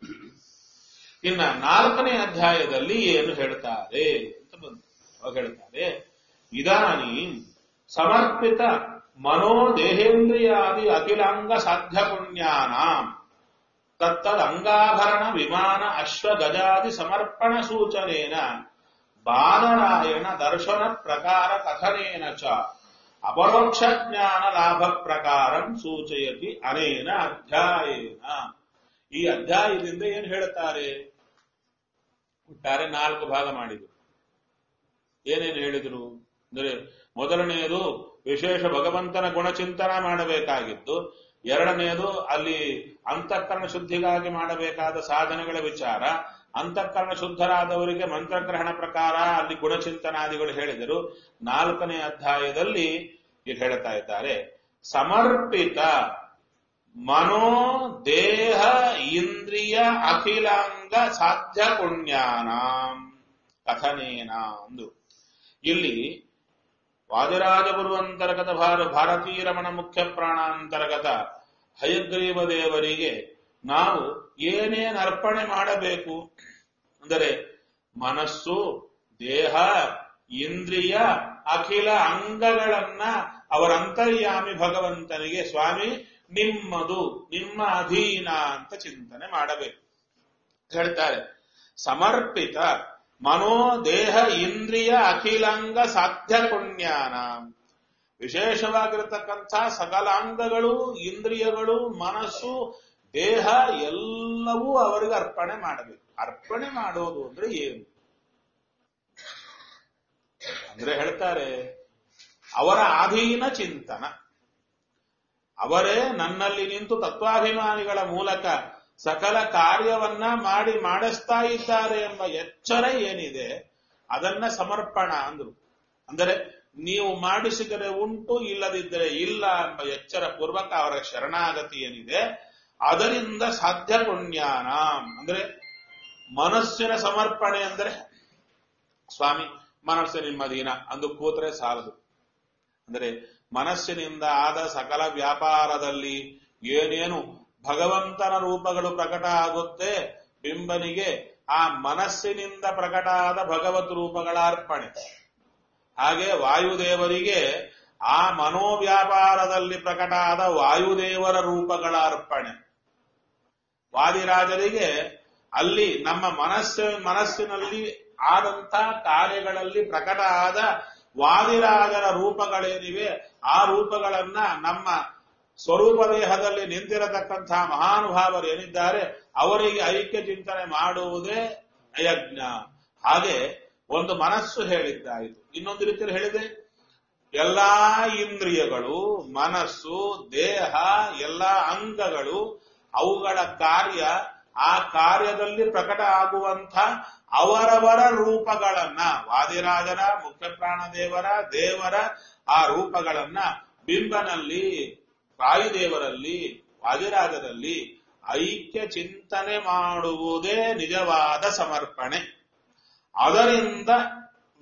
ಇನ್ನ ನಾಲ್ಕನೇ ಅಧ್ಯಾಯದಲ್ಲಿ ಏನು ಹೇಳ್ತಾರೆ ಅಂತ ಬಂತು ಅವಾಗ ಹೇಳ್ತಾರೆ ಇದಾನಿ ಸಮರ್ಪಿತ ಮನೋದೇಹೇಂದ್ರಿಯಾದಿ ಅಖಿಲಾಂಗ ಸಾಧ್ಯ ಪುಣ್ಯಾನಾಂ ತತ್ತದಂಗಾಭರಣ ವಿಮಾನ ಅಶ್ವ ಗಜಾದಿ ಸಮರ್ಪಣ ಸೂಚನೇನ ಬಾಲರಾಯಣ ದರ್ಶನ ಪ್ರಕಾರ ಕಥನೇನ ಚ ಅಪರೋಕ್ಷ ಜ್ಞಾನ ಲಾಭ ಪ್ರಕಾರಂ ಸೂಚಯತಿ ಅನೇನ ಅಧ್ಯಾಯೇನ ಈ ಅಧ್ಯಾಯದಿಂದ ಏನು ಹೇಳುತ್ತಾರೆ ಒಟ್ಟಾರೆ ನಾಲ್ಕು ಭಾಗ ಮಾಡಿದರು ಏನೇನು ಹೇಳಿದರು ಅಂದರೆ ಮೊದಲನೆಯದು ವಿಶೇಷ ಭಗವಂತನ ಗುಣಚಿಂತನ ಮಾಡಬೇಕಾಗಿದ್ದು ಎರಡನೆಯದು ಅಲ್ಲಿ ಅಂತಃಕರಣ ಶುದ್ಧಿಗಾಗಿ ಮಾಡಬೇಕಾದ ಸಾಧನೆಗಳ ವಿಚಾರ ಅಂತಃಕರಣ ಶುದ್ಧರಾದವರಿಗೆ ಮಂತ್ರಗ್ರಹಣ ಪ್ರಕಾರ ಅಲ್ಲಿ ಗುಣಚಿಂತನಾದಿಗಳು ಹೇಳಿದರು ನಾಲ್ಕನೇ ಅಧ್ಯಾಯದಲ್ಲಿ ಇದು ಹೇಳ್ತಾ ಇದ್ದಾರೆ ಸಮರ್ಪಿತ ಮನೋ ದೇಹ ಇಂದ್ರಿಯ ಅಖಿಲಾಂಗ ಸಾಧ್ಯ ಪುಣ್ಯಾನಾಂ ಕಥನೇನ ಅಂದು ಇಲ್ಲಿ ವಾದಿರಾಜ ಗುರುವಂತರ್ಗತ ಭಾರ ಭಾರತೀಯ ರಮಣ ಮುಖ್ಯ ಪ್ರಾಣಾಂತರ್ಗತ ಹಯಗ್ರೀವ ದೇವರಿಗೆ ನಾವು ಏನೇನು ಅರ್ಪಣೆ ಮಾಡಬೇಕು ಅಂದರೆ ಮನಸ್ಸು ದೇಹ ಇಂದ್ರಿಯ ಅಖಿಲ ಅಂಗಗಳನ್ನ ಅವರ ಅಂತರ್ಯಾಮಿ ಭಗವಂತನಿಗೆ ಸ್ವಾಮಿ ನಿಮ್ಮದು ನಿಮ್ಮ ಅಧೀನ ಅಂತ ಚಿಂತನೆ ಮಾಡಬೇಕು ಹೇಳ್ತಾರೆ ಸಮರ್ಪಿತ ಮನೋ ದೇಹ ಇಂದ್ರಿಯ ಅಖಿಲಾಂಗ ಸಾಧ್ಯ ಪುಣ್ಯಾನ ವಿಶೇಷವಾಗಿರತಕ್ಕಂಥ ಸಕಲಾಂಗಗಳು ಇಂದ್ರಿಯಗಳು ಮನಸ್ಸು ದೇಹ ಎಲ್ಲವೂ ಅವರಿಗೆ ಅರ್ಪಣೆ ಮಾಡಬೇಕು ಅರ್ಪಣೆ ಮಾಡೋದು ಅಂದ್ರೆ ಏನು ಅಂದ್ರೆ ಹೇಳ್ತಾರೆ ಅವರ ಅಧೀನ ಚಿಂತನ ಅವರೇ ನನ್ನಲ್ಲಿ ನಿಂತು ತತ್ವಾಭಿಮಾನಿಗಳ ಮೂಲಕ ಸಕಲ ಕಾರ್ಯವನ್ನ ಮಾಡಿ ಮಾಡಿಸ್ತಾ ಇದ್ದಾರೆ ಎಂಬ ಎಚ್ಚರ ಏನಿದೆ ಅದನ್ನ ಸಮರ್ಪಣ ಅಂದ್ರು ಅಂದರೆ ನೀವು ಮಾಡಿಸಿದರೆ ಉಂಟು ಇಲ್ಲದಿದ್ದರೆ ಇಲ್ಲ ಎಂಬ ಎಚ್ಚರ ಪೂರ್ವಕ ಅವರ ಶರಣಾಗತಿ ಏನಿದೆ ಅದರಿಂದ ಸಾಧ್ಯ ಪುಣ್ಯಾನ ಅಂದ್ರೆ ಮನಸ್ಸಿನ ಸಮರ್ಪಣೆ ಅಂದರೆ ಸ್ವಾಮಿ ಮನಸ್ಸು ನಿಮ್ಮದೀನ ಅಂದು ಕೂತ್ರೆ ಸಾಲದು ಅಂದರೆ ಮನಸ್ಸಿನಿಂದ ಆದ ಸಕಲ ವ್ಯಾಪಾರದಲ್ಲಿ ಏನೇನು ಭಗವಂತನ ರೂಪಗಳು ಪ್ರಕಟ ಆಗುತ್ತೆ ಬಿಂಬನಿಗೆ ಆ ಮನಸ್ಸಿನಿಂದ ಪ್ರಕಟ ಆದ ಭಗವತ್ ರೂಪಗಳ ಅರ್ಪಣೆ ಹಾಗೆ ವಾಯುದೇವರಿಗೆ ಆ ಮನೋವ್ಯಾಪಾರದಲ್ಲಿ ಪ್ರಕಟ ಆದ ವಾಯುದೇವರ ರೂಪಗಳ ಅರ್ಪಣೆ ವಾದಿರಾಜರಿಗೆ ಅಲ್ಲಿ ನಮ್ಮ ಮನಸ್ಸು ಮನಸ್ಸಿನಲ್ಲಿ ಆದಂತ ಕಾರ್ಯಗಳಲ್ಲಿ ಪ್ರಕಟ ಆದ ವಾದಿರಾಜರ ರೂಪಗಳೇನಿವೆ ಆ ರೂಪಗಳನ್ನ ನಮ್ಮ ಸ್ವರೂಪ ದೇಹದಲ್ಲಿ ನಿಂತಿರತಕ್ಕಂತಹ ಮಹಾನುಭಾವರು ಏನಿದ್ದಾರೆ ಅವರಿಗೆ ಐಕ್ಯ ಚಿಂತನೆ ಮಾಡುವುದೇ ಯಜ್ಞ ಹಾಗೆ ಒಂದು ಮನಸ್ಸು ಹೇಳಿದ್ದಾಯಿತು ಇನ್ನೊಂದು ರೀತಿಯಲ್ಲಿ ಹೇಳಿದೆ ಎಲ್ಲಾ ಇಂದ್ರಿಯಗಳು ಮನಸ್ಸು ದೇಹ ಎಲ್ಲ ಅಂಗಗಳು ಅವುಗಳ ಕಾರ್ಯ ಆ ಕಾರ್ಯದಲ್ಲಿ ಪ್ರಕಟ ಆಗುವಂಥ ಅವರವರ ರೂಪಗಳನ್ನ ವಾದಿರಾಜರ ಮುಖ್ಯ ಪ್ರಾಣದೇವರ ದೇವರ ಆ ರೂಪಗಳನ್ನ ಬಿಂಬನಲ್ಲಿ ವಾಯುದೇವರಲ್ಲಿ ವಾದಿರಾಜರಲ್ಲಿ ಐಕ್ಯ ಚಿಂತನೆ ಮಾಡುವುದೇ ನಿಜವಾದ ಸಮರ್ಪಣೆ ಅದರಿಂದ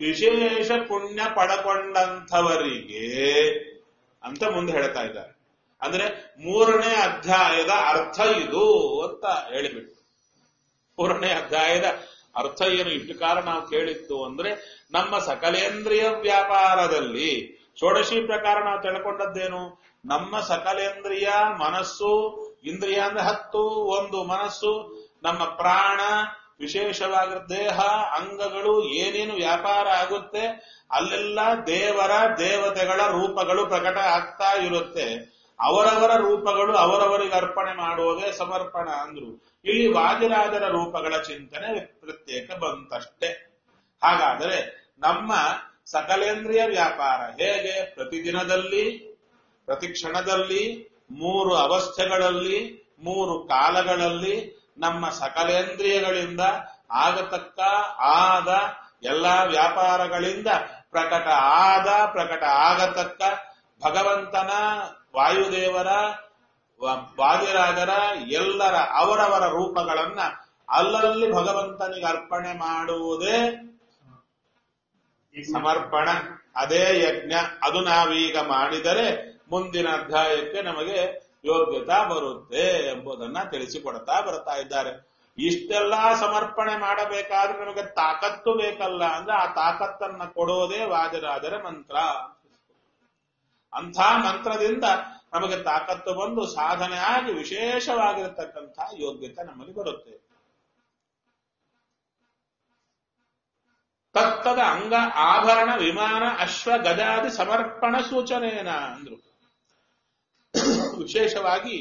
ವಿಶೇಷ ಪುಣ್ಯ ಪಡಕೊಂಡಂಥವರಿಗೆ ಅಂತ ಮುಂದೆ ಹೇಳ್ತಾ ಇದ್ದಾರೆ ಅಂದ್ರೆ ಮೂರನೇ ಅಧ್ಯಾಯದ ಅರ್ಥ ಇದು ಅಂತ ಹೇಳಿಬಿಟ್ಟು ಮೂರನೇ ಅಧ್ಯಾಯದ ಅರ್ಥ ಏನು ಇಷ್ಟು ಕಾಲ ನಾವು ಕೇಳಿತ್ತು ಅಂದ್ರೆ ನಮ್ಮ ಸಕಲೇಂದ್ರಿಯ ವ್ಯಾಪಾರದಲ್ಲಿ ಷೋಡಶಿ ಪ್ರಕಾರ ನಾವು ತಿಳ್ಕೊಂಡದ್ದೇನು ನಮ್ಮ ಸಕಲೇಂದ್ರಿಯ ಮನಸ್ಸು ಇಂದ್ರಿಯ ಅಂದ್ರೆ ಹತ್ತು ಒಂದು ಮನಸ್ಸು ನಮ್ಮ ಪ್ರಾಣ ವಿಶೇಷವಾಗಿ ದೇಹ ಅಂಗಗಳು ಏನೇನು ವ್ಯಾಪಾರ ಆಗುತ್ತೆ ಅಲ್ಲೆಲ್ಲ ದೇವರ ದೇವತೆಗಳ ರೂಪಗಳು ಪ್ರಕಟ ಆಗ್ತಾ ಇರುತ್ತೆ ಅವರವರ ರೂಪಗಳು ಅವರವರಿಗೆ ಅರ್ಪಣೆ ಮಾಡುವುದೇ ಸಮರ್ಪಣ ಅಂದ್ರು ಇಲ್ಲಿ ವಾದಿರಾಜರ ರೂಪಗಳ ಚಿಂತನೆ ಪ್ರತ್ಯೇಕ ಬಂತಷ್ಟೇ ಹಾಗಾದರೆ ನಮ್ಮ ಸಕಲೇಂದ್ರಿಯ ವ್ಯಾಪಾರ ಹೇಗೆ ಪ್ರತಿದಿನದಲ್ಲಿ ಪ್ರತಿ ಕ್ಷಣದಲ್ಲಿ ಮೂರು ಅವಸ್ಥೆಗಳಲ್ಲಿ ಮೂರು ಕಾಲಗಳಲ್ಲಿ ನಮ್ಮ ಸಕಲೇಂದ್ರಿಯಗಳಿಂದ ಆಗತಕ್ಕ ಆದ ಎಲ್ಲಾ ವ್ಯಾಪಾರಗಳಿಂದ ಪ್ರಕಟ ಆದ ಪ್ರಕಟ ಆಗತಕ್ಕ ಭಗವಂತನ ವಾಯುದೇವರ ವ- ವಾದಿರಾಜರ ಎಲ್ಲರ ಅವರವರ ರೂಪಗಳನ್ನ ಅಲ್ಲಲ್ಲಿ ಭಗವಂತನಿಗೆ ಅರ್ಪಣೆ ಮಾಡುವುದೇ ಸಮರ್ಪಣ ಅದೇ ಯಜ್ಞ ಅದು ನಾವೀಗ ಮಾಡಿದರೆ ಮುಂದಿನ ಅಧ್ಯಾಯಕ್ಕೆ ನಮಗೆ ಯೋಗ್ಯತಾ ಬರುತ್ತೆ ಎಂಬುದನ್ನ ತಿಳಿಸಿಕೊಡ್ತಾ ಬರ್ತಾ ಇದ್ದಾರೆ ಇಷ್ಟೆಲ್ಲ ಸಮರ್ಪಣೆ ಮಾಡಬೇಕಾದ್ರೆ ನಮಗೆ ತಾಕತ್ತು ಬೇಕಲ್ಲ ಅಂದ್ರೆ ಆ ತಾಕತ್ತನ್ನ ಕೊಡೋದೇ ವಾದಿರಾಜರ ಮಂತ್ರ ಅಂಥ ಮಂತ್ರದಿಂದ ನಮಗೆ ತಾಕತ್ತು ಬಂದು ಸಾಧನೆ ಆಗಿ ವಿಶೇಷವಾಗಿರತಕ್ಕಂಥ ಯೋಗ್ಯತೆ ನಮಗೆ ಬರುತ್ತೆ ತತ್ತದ ಅಂಗ ಆಭರಣ ವಿಮಾನ ಅಶ್ವ ಗಜಾದಿ ಸಮರ್ಪಣ ಸೂಚನೆಯನ ಅಂದ್ರು ವಿಶೇಷವಾಗಿ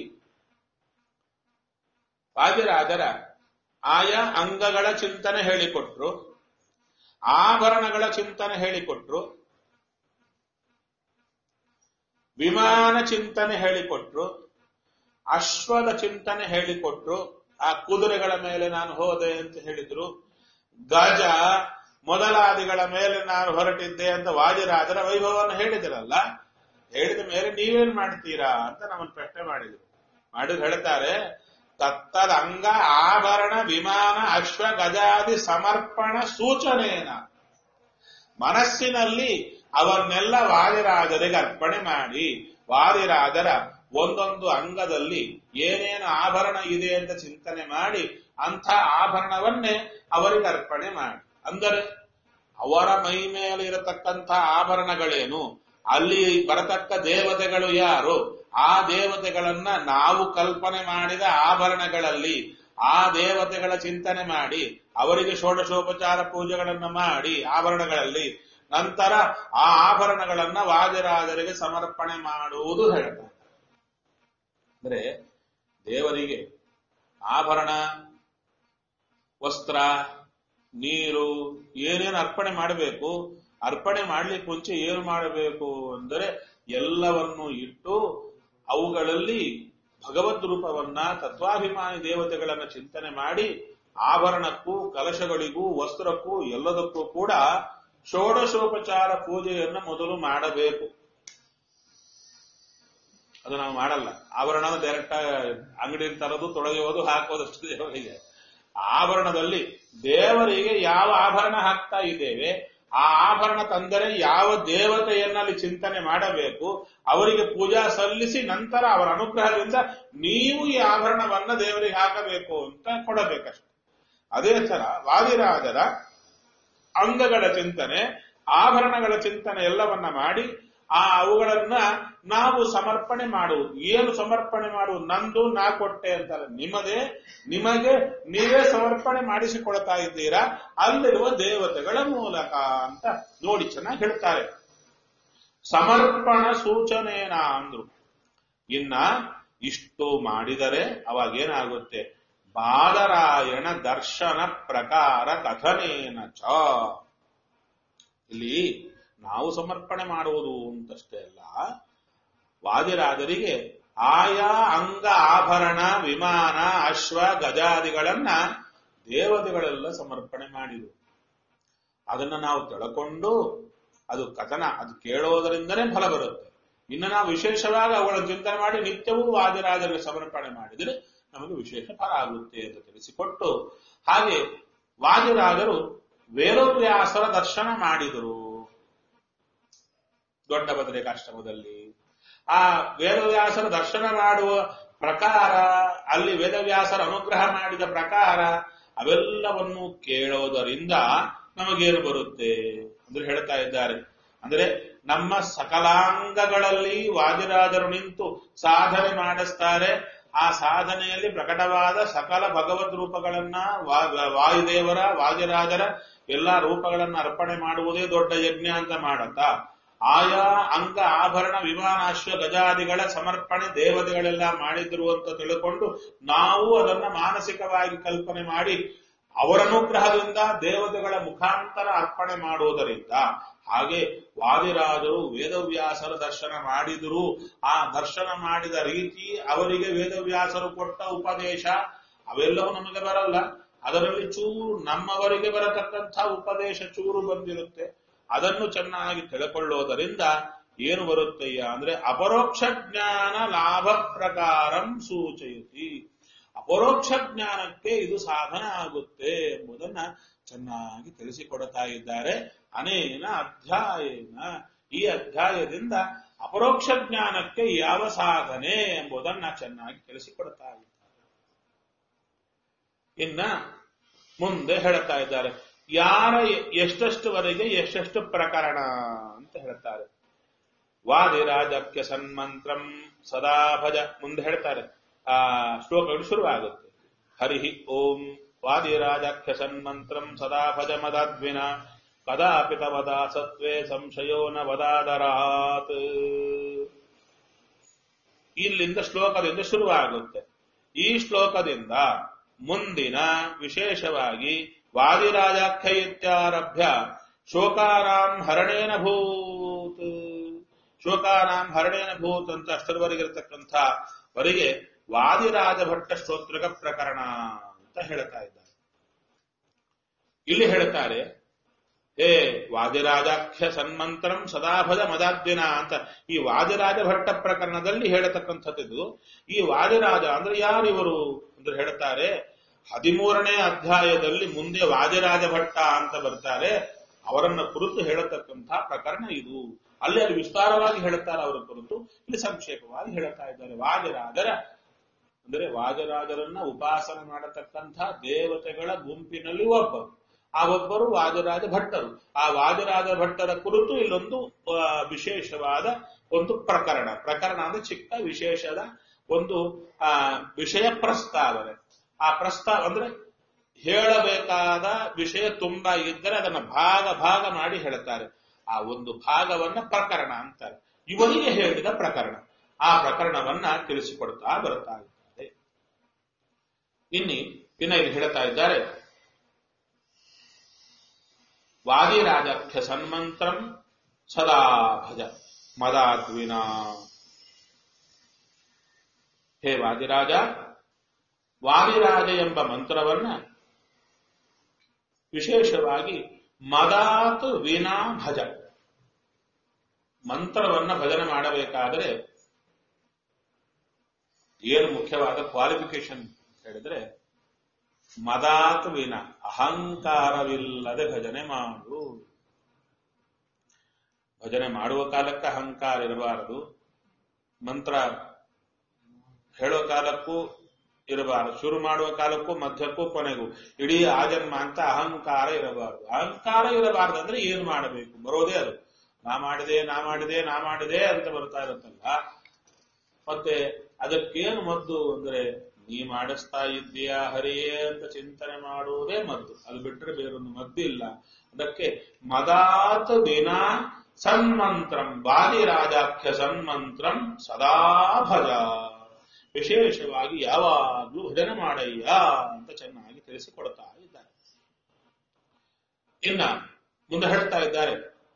ವಾದಿರಾಜರ ಆಯಾ ಅಂಗಗಳ ಚಿಂತನೆ ಹೇಳಿಕೊಟ್ರು ಆಭರಣಗಳ ಚಿಂತನೆ ಹೇಳಿಕೊಟ್ರು ವಿಮಾನ ಚಿಂತನೆ ಹೇಳಿಕೊಟ್ರು ಅಶ್ವದ ಚಿಂತನೆ ಹೇಳಿಕೊಟ್ರು ಆ ಕುದುರೆಗಳ ಮೇಲೆ ನಾನು ಹೋದೆ ಅಂತ ಹೇಳಿದ್ರು ಗಜ ಮೊದಲಾದಿಗಳ ಮೇಲೆ ನಾನು ಹೊರಟಿದ್ದೆ ಅಂತ ವಾದಿರಾಜರ ವೈಭವವನ್ನು ಹೇಳಿದಿರಲ್ಲ ಹೇಳಿದ ಮೇಲೆ ನೀವೇನ್ ಮಾಡ್ತೀರಾ ಅಂತ ನಮ್ಮನ್ನು ಪ್ರಶ್ನೆ ಮಾಡಿದ್ರು ಮಾಡಿದ್ರು ಹೇಳ್ತಾರೆ ತತ್ತದ ಅಂಗ ಆಭರಣ ವಿಮಾನ ಅಶ್ವ ಗಜಾದಿ ಸಮರ್ಪಣ ಸೂಚನೆಯನ ಮನಸ್ಸಿನಲ್ಲಿ ಅವನ್ನೆಲ್ಲ ವಾದಿರಾಜರಿಗೆ ಅರ್ಪಣೆ ಮಾಡಿ ವಾದಿರಾಜರ ಒಂದೊಂದು ಅಂಗದಲ್ಲಿ ಏನೇನು ಆಭರಣ ಇದೆ ಅಂತ ಚಿಂತನೆ ಮಾಡಿ ಅಂಥ ಆಭರಣವನ್ನೇ ಅವರಿಗೆ ಅರ್ಪಣೆ ಮಾಡಿ ಅಂದರೆ ಅವರ ಮೈ ಮೇಲೆ ಇರತಕ್ಕಂಥ ಆಭರಣಗಳೇನು ಅಲ್ಲಿ ಬರತಕ್ಕ ದೇವತೆಗಳು ಯಾರು ಆ ದೇವತೆಗಳನ್ನ ನಾವು ಕಲ್ಪನೆ ಮಾಡಿದ ಆಭರಣಗಳಲ್ಲಿ ಆ ದೇವತೆಗಳ ಚಿಂತನೆ ಮಾಡಿ ಅವರಿಗೆ ಷೋಡಶೋಪಚಾರ ಪೂಜೆಗಳನ್ನ ಮಾಡಿ ಆಭರಣಗಳಲ್ಲಿ ನಂತರ ಆ ಆಭರಣಗಳನ್ನ ವಾದಿರಾಜರಿಗೆ ಸಮರ್ಪಣೆ ಮಾಡುವುದು ಹೇಳ್ತಾರೆ ಅಂದ್ರೆ ದೇವರಿಗೆ ಆಭರಣ ವಸ್ತ್ರ ನೀರು ಏನೇನು ಅರ್ಪಣೆ ಮಾಡಬೇಕು ಅರ್ಪಣೆ ಮಾಡ್ಲಿಕ್ಕೆ ಮುಂಚೆ ಏನು ಮಾಡಬೇಕು ಅಂದರೆ ಎಲ್ಲವನ್ನು ಇಟ್ಟು ಅವುಗಳಲ್ಲಿ ಭಗವದ್ ರೂಪವನ್ನ ತತ್ವಾಭಿಮಾನಿ ದೇವತೆಗಳನ್ನ ಚಿಂತನೆ ಮಾಡಿ ಆಭರಣಕ್ಕೂ ಕಲಶಗಳಿಗೂ ವಸ್ತ್ರಕ್ಕೂ ಎಲ್ಲದಕ್ಕೂ ಕೂಡ ಷೋಡಶೋಪಚಾರ ಪೂಜೆಯನ್ನ ಮೊದಲು ಮಾಡಬೇಕು ಅದು ನಾವು ಮಾಡಲ್ಲ ಆಭರಣ ಡೈರೆಕ್ಟ್ ಅಂಗಡಿ ತರೋದು ತೊಳೆಯೋದು ಹಾಕೋದು ಅಷ್ಟು ದೇವರಿಗೆ ಆಭರಣದಲ್ಲಿ ದೇವರಿಗೆ ಯಾವ ಆಭರಣ ಹಾಕ್ತಾ ಇದ್ದೇವೆ ಆ ಆಭರಣ ತಂದರೆ ಯಾವ ದೇವತೆಯನ್ನಲ್ಲಿ ಚಿಂತನೆ ಮಾಡಬೇಕು ಅವರಿಗೆ ಪೂಜಾ ಸಲ್ಲಿಸಿ ನಂತರ ಅವರ ಅನುಗ್ರಹದಿಂದ ನೀವು ಈ ಆಭರಣವನ್ನ ದೇವರಿಗೆ ಹಾಕಬೇಕು ಅಂತ ಕೊಡಬೇಕಷ್ಟೆ ಅದೇ ತರ ವಾದಿರಾಜರ ಅಂಗಗಳ ಚಿಂತನೆ ಆಭರಣಗಳ ಚಿಂತನೆ ಎಲ್ಲವನ್ನ ಮಾಡಿ ಆ ಅವುಗಳನ್ನ ನಾವು ಸಮರ್ಪಣೆ ಮಾಡುವುದು ಏನು ಸಮರ್ಪಣೆ ಮಾಡುವುದು ನಂದು ನಾ ಕೊಟ್ಟೆ ಅಂತಾರೆ ನಿಮ್ಮದೇ ನಿಮಗೆ ನೀವೇ ಸಮರ್ಪಣೆ ಮಾಡಿಸಿಕೊಳ್ತಾ ಇದ್ದೀರಾ ಅಲ್ಲಿರುವ ದೇವತೆಗಳ ಮೂಲಕ ಅಂತ ನೋಡಿ ಚೆನ್ನಾಗಿ ಹೇಳ್ತಾರೆ ಸಮರ್ಪಣ ಸೂಚನೇನ ಅಂದ್ರು ಇನ್ನ ಇಷ್ಟು ಮಾಡಿದರೆ ಅವಾಗೇನಾಗುತ್ತೆ ಬಾದರಾಯಣ ದರ್ಶನ ಪ್ರಕಾರ ಕಥನೇನ ಚ ಇಲ್ಲಿ ನಾವು ಸಮರ್ಪಣೆ ಮಾಡುವುದು ಅಂತಷ್ಟೇ ಅಲ್ಲ ವಾದಿರಾಜರಿಗೆ ಆಯಾ ಅಂಗ ಆಭರಣ ವಿಮಾನ ಅಶ್ವ ಗಜಾದಿಗಳನ್ನ ದೇವತೆಗಳೆಲ್ಲ ಸಮರ್ಪಣೆ ಮಾಡಿದರು ಅದನ್ನ ನಾವು ತಿಳ್ಕೊಂಡು ಅದು ಕಥನ ಅದು ಕೇಳೋದರಿಂದನೇ ಫಲ ಬರುತ್ತೆ ಇನ್ನು ನಾವು ವಿಶೇಷವಾಗಿ ಅವುಗಳ ಚಿಂತನೆ ಮಾಡಿ ನಿತ್ಯವೂ ವಾದಿರಾಜರಿಗೆ ಸಮರ್ಪಣೆ ಮಾಡಿದರೆ ನಮಗೆ ವಿಶೇಷ ಫಲ ಆಗುತ್ತೆ ಅಂತ ತಿಳಿಸಿಕೊಟ್ಟು ಹಾಗೆ ವಾದಿರಾಜರು ವೇದವ್ಯಾಸರ ದರ್ಶನ ಮಾಡಿದರು ದೊಡ್ಡ ಬದರಿಕಾಶ್ರಮದಲ್ಲಿ ಆ ವೇದವ್ಯಾಸರ ದರ್ಶನ ಮಾಡುವ ಪ್ರಕಾರ ಅಲ್ಲಿ ವೇದವ್ಯಾಸರ ಅನುಗ್ರಹ ಮಾಡಿದ ಪ್ರಕಾರ ಅವೆಲ್ಲವನ್ನು ಕೇಳೋದರಿಂದ ನಮಗೇನು ಬರುತ್ತೆ ಅಂದ್ರೆ ಹೇಳ್ತಾ ಇದ್ದಾರೆ ಅಂದ್ರೆ ನಮ್ಮ ಸಕಲಾಂಗಗಳಲ್ಲಿ ವಾದಿರಾಜರು ನಿಂತು ಸಾಧನೆ ಮಾಡಿಸ್ತಾರೆ ಆ ಸಾಧನೆಯಲ್ಲಿ ಪ್ರಕಟವಾದ ಸಕಲ ಭಗವದ್ ರೂಪಗಳನ್ನ ವಾ- ವಾಯುದೇವರ ವಾದಿರಾಜರ ಎಲ್ಲಾ ರೂಪಗಳನ್ನ ಅರ್ಪಣೆ ಮಾಡುವುದೇ ದೊಡ್ಡ ಯಜ್ಞ ಅಂತ ಮಾಡತ್ತಾ ಆಯಾ ಅಂಗ ಆಭರಣ ವಿಮಾನಾಶ್ವ ಗಜಾದಿಗಳ ಸಮರ್ಪಣೆ ದೇವತೆಗಳೆಲ್ಲ ಮಾಡಿದ್ರು ಅಂತ ತಿಳ್ಕೊಂಡು ನಾವು ಅದನ್ನ ಮಾನಸಿಕವಾಗಿ ಕಲ್ಪನೆ ಮಾಡಿ ಅವರ ಅನುಗ್ರಹದಿಂದ ದೇವತೆಗಳ ಮುಖಾಂತರ ಅರ್ಪಣೆ ಮಾಡುವುದರಿಂದ ಹಾಗೆ ವಾದಿರಾಜರು ವೇದವ್ಯಾಸರ ದರ್ಶನ ಮಾಡಿದರು ಆ ದರ್ಶನ ಮಾಡಿದ ರೀತಿ ಅವರಿಗೆ ವೇದವ್ಯಾಸರು ಕೊಟ್ಟ ಉಪದೇಶ ಅವೆಲ್ಲವೂ ನಮಗೆ ಬರಲ್ಲ ಅದರಲ್ಲಿ ಚೂರು ನಮ್ಮವರಿಗೆ ಬರತಕ್ಕಂಥ ಉಪದೇಶ ಚೂರು ಬಂದಿರುತ್ತೆ ಅದನ್ನು ಚೆನ್ನಾಗಿ ತಿಳ್ಕೊಳ್ಳೋದರಿಂದ ಏನು ಬರುತ್ತಯ್ಯ ಅಂದ್ರೆ ಅಪರೋಕ್ಷ ಜ್ಞಾನ ಲಾಭ ಪ್ರಕಾರಂ ಸೂಚಯತಿ ಅಪರೋಕ್ಷ ಜ್ಞಾನಕ್ಕೆ ಇದು ಸಾಧನ ಆಗುತ್ತೆ ಎಂಬುದನ್ನ ಚೆನ್ನಾಗಿ ತಿಳಿಸಿಕೊಡ್ತಾ ಇದ್ದಾರೆ ಅನೇನ ಅಧ್ಯಾಯನ ಈ ಅಧ್ಯಾಯದಿಂದ ಅಪರೋಕ್ಷ ಜ್ಞಾನಕ್ಕೆ ಯಾವ ಸಾಧನೆ ಎಂಬುದನ್ನ ಚೆನ್ನಾಗಿ ತಿಳಿಸಿಕೊಡ್ತಾ ಇದ್ದಾರೆ ಇನ್ನ ಮುಂದೆ ಹೇಳ್ತಾ ಇದ್ದಾರೆ ಯಾರ ಎಷ್ಟೆಷ್ಟುವರೆಗೆ ಎಷ್ಟೆಷ್ಟು ಪ್ರಕರಣ ಅಂತ ಹೇಳ್ತಾರೆ ವಾದಿರಾಜಕ್ಕೆ ಸನ್ಮಂತ್ರಂ ಸದಾ ಭಜ ಮುಂದೆ ಹೇಳ್ತಾರೆ ಆ ಶ್ಲೋಕಗಳು ಶುರುವಾಗುತ್ತೆ ಹರಿ ಓಂ ವಾದಿರಾಜಾಖ್ಯ ಸನ್ಮಂತ್ರಂ ಸದಾ ಭಜ ಮದಾದ್ವಿನ ಕದಾಪಿ ತವದ ಸತ್ವೇ ಸಂಶಯೋ ನ ವದಾದರಾತ್ ಇಲ್ಲಿಂದ ಶ್ಲೋಕದಿಂದ ಶುರುವಾಗುತ್ತೆ ಈ ಶ್ಲೋಕದಿಂದ ಮುಂದಿನ ವಿಶೇಷವಾಗಿ ವಾದಿರಾಜಾಖ್ಯ ಇತ್ಯಾರಭ್ಯ ಶೋಕಾರಾಂ ಹರಣೇನ ಭೂತ್ ಶೋಕಾರಾಂ ಹರಣೇನ ಭೂತ್ ಅಂತ ಅಷ್ಟರವರೆಗಿರತಕ್ಕಂಥ ವರೆಗೆ ವಾದಿರಾಜ ಭಟ್ಟ ಸ್ತೋತ್ರಕ ಪ್ರಕರಣ ಅಂತ ಹೇಳ್ತಾ ಇದ್ದಾರೆ ಇಲ್ಲಿ ಹೇಳ್ತಾರೆ ಹೇ ವಾದಿರಾಜಾಖ್ಯ ಸನ್ಮಂತ್ರಂ ಸದಾಭದ ಮದಾದ್ಯನ ಅಂತ ಈ ವಾದಿರಾಜ ಭಟ್ಟ ಪ್ರಕರಣದಲ್ಲಿ ಹೇಳತಕ್ಕಂಥದ್ದು ಈ ವಾದಿರಾಜ ಅಂದ್ರೆ ಯಾರಿವರು ಅಂದ್ರೆ ಹೇಳ್ತಾರೆ ಹದಿಮೂರನೇ ಅಧ್ಯಾಯದಲ್ಲಿ ಮುಂದೆ ವಾದಿರಾಜ ಭಟ್ಟ ಅಂತ ಬರ್ತಾರೆ ಅವರನ್ನ ಕುರಿತು ಹೇಳತಕ್ಕಂಥ ಪ್ರಕರಣ ಇದು ಅಲ್ಲಿ ಅಲ್ಲಿ ವಿಸ್ತಾರವಾಗಿ ಹೇಳುತ್ತಾರೆ ಅವರ ಕುರಿತು ಇಲ್ಲಿ ಸಂಕ್ಷೇಪವಾಗಿ ಹೇಳುತ್ತಾ ಇದ್ದಾರೆ ವಾದಿರಾಜರ ಅಂದರೆ ವಾಜರಾಜರನ್ನ ಉಪಾಸನೆ ಮಾಡತಕ್ಕಂಥ ದೇವತೆಗಳ ಗುಂಪಿನಲ್ಲಿ ಒಬ್ಬರು ಆ ಒಬ್ಬರು ವಾಜರಾಜ ಭಟ್ಟರು ಆ ವಾಜರಾಜ ಭಟ್ಟರ ಕುರಿತು ಇಲ್ಲೊಂದು ಆ, ವಿಶೇಷವಾದ ಒಂದು ಪ್ರಕರಣ ಪ್ರಕರಣ ಅಂದ್ರೆ ಚಿಕ್ಕ ವಿಶೇಷದ ಒಂದು ಆ ವಿಷಯ ಪ್ರಸ್ತಾವನೆ ಆ ಪ್ರಸ್ತಾವ ಅಂದ್ರೆ ಹೇಳಬೇಕಾದ ವಿಷಯ ತುಂಬಾ ಇದ್ದರೆ ಅದನ್ನ ಭಾಗ ಭಾಗ ಮಾಡಿ ಹೇಳ್ತಾರೆ ಆ ಒಂದು ಭಾಗವನ್ನ ಪ್ರಕರಣ ಅಂತಾರೆ ಇವರಿಗೆ ಹೇಳಿದ ಪ್ರಕರಣ ಆ ಪ್ರಕರಣವನ್ನ ತಿಳಿಸಿಕೊಡ್ತಾ ಬರ್ತಾ ಇದ್ದಾರೆ ಇನ್ನಿ ಇನ್ನ ಇಲ್ಲಿ ಹೇಳ್ತಾ ಇದ್ದಾರೆ ವಾದಿರಾಜಾಖ್ಯ ಸನ್ಮಂತ್ರಂ ಸದಾ ಭಜ ಮದಾದ್ವಿನ ಹೇ ವಾದಿರಾಜ ವಾದಿರಾಜ ಎಂಬ ಮಂತ್ರವನ್ನ ವಿಶೇಷವಾಗಿ ಮದಾತ್ ವಿನಾ ಭಜ ಮಂತ್ರವನ್ನ ಭಜನೆ ಮಾಡಬೇಕಾದರೆ ಏನು ಮುಖ್ಯವಾದ ಕ್ವಾಲಿಫಿಕೇಶನ್ ಹೇಳಿದ್ರೆ ಮದಾತ್ ವಿನ ಅಹಂಕಾರವಿಲ್ಲದೆ ಭಜನೆ ಮಾಡು ಭಜನೆ ಮಾಡುವ ಕಾಲಕ್ಕೆ ಅಹಂಕಾರ ಇರಬಾರದು ಮಂತ್ರ ಹೇಳೋ ಕಾಲಕ್ಕೂ ಇರಬಾರದು ಶುರು ಮಾಡುವ ಕಾಲಕ್ಕೂ ಮಧ್ಯಕ್ಕೂ ಕೊನೆಗೂ ಇಡೀ ಆಜನ್ಮ ಅಂತ ಅಹಂಕಾರ ಇರಬಾರದು ಅಹಂಕಾರ ಇರಬಾರದು ಅಂದ್ರೆ ಏನು ಮಾಡಬೇಕು ಬರೋದೇ ಅದು ನಾ ಮಾಡಿದೆ ನಾ ಮಾಡಿದೆ ನಾ ಮಾಡಿದೆ ಅಂತ ಬರ್ತಾ ಇರುತ್ತಲ್ಲ ಮತ್ತೆ ಅದಕ್ಕೇನು ಮದ್ದು ಅಂದ್ರೆ ನೀ ಮಾಡಿಸ್ತಾ ಇದ್ದೀಯಾ ಹರಿಯೇ ಅಂತ ಚಿಂತನೆ ಮಾಡುವುದೇ ಮದ್ದು ಅದು ಬಿಟ್ಟರೆ ಬೇರೊಂದು ಮದ್ದಿಲ್ಲ ಅದಕ್ಕೆ ಮದಾತ್ ವಿನಾ ಸನ್ಮಂತ್ರಂ ಬಾಲಿರಾಜಾಖ್ಯ ಸನ್ಮಂತ್ರಂ ಸದಾ ಭಜ ವಿಶೇಷವಾಗಿ ಯಾವಾಗ್ಲೂ ಭಜನೆ ಮಾಡಯ್ಯ ಅಂತ ಚೆನ್ನಾಗಿ ತಿಳಿಸಿಕೊಡ್ತಾ ಇದ್ದಾರೆ ಇನ್ನ ಮುಂದೆ ಹೇಳ್ತಾ ಇದ್ದಾರೆ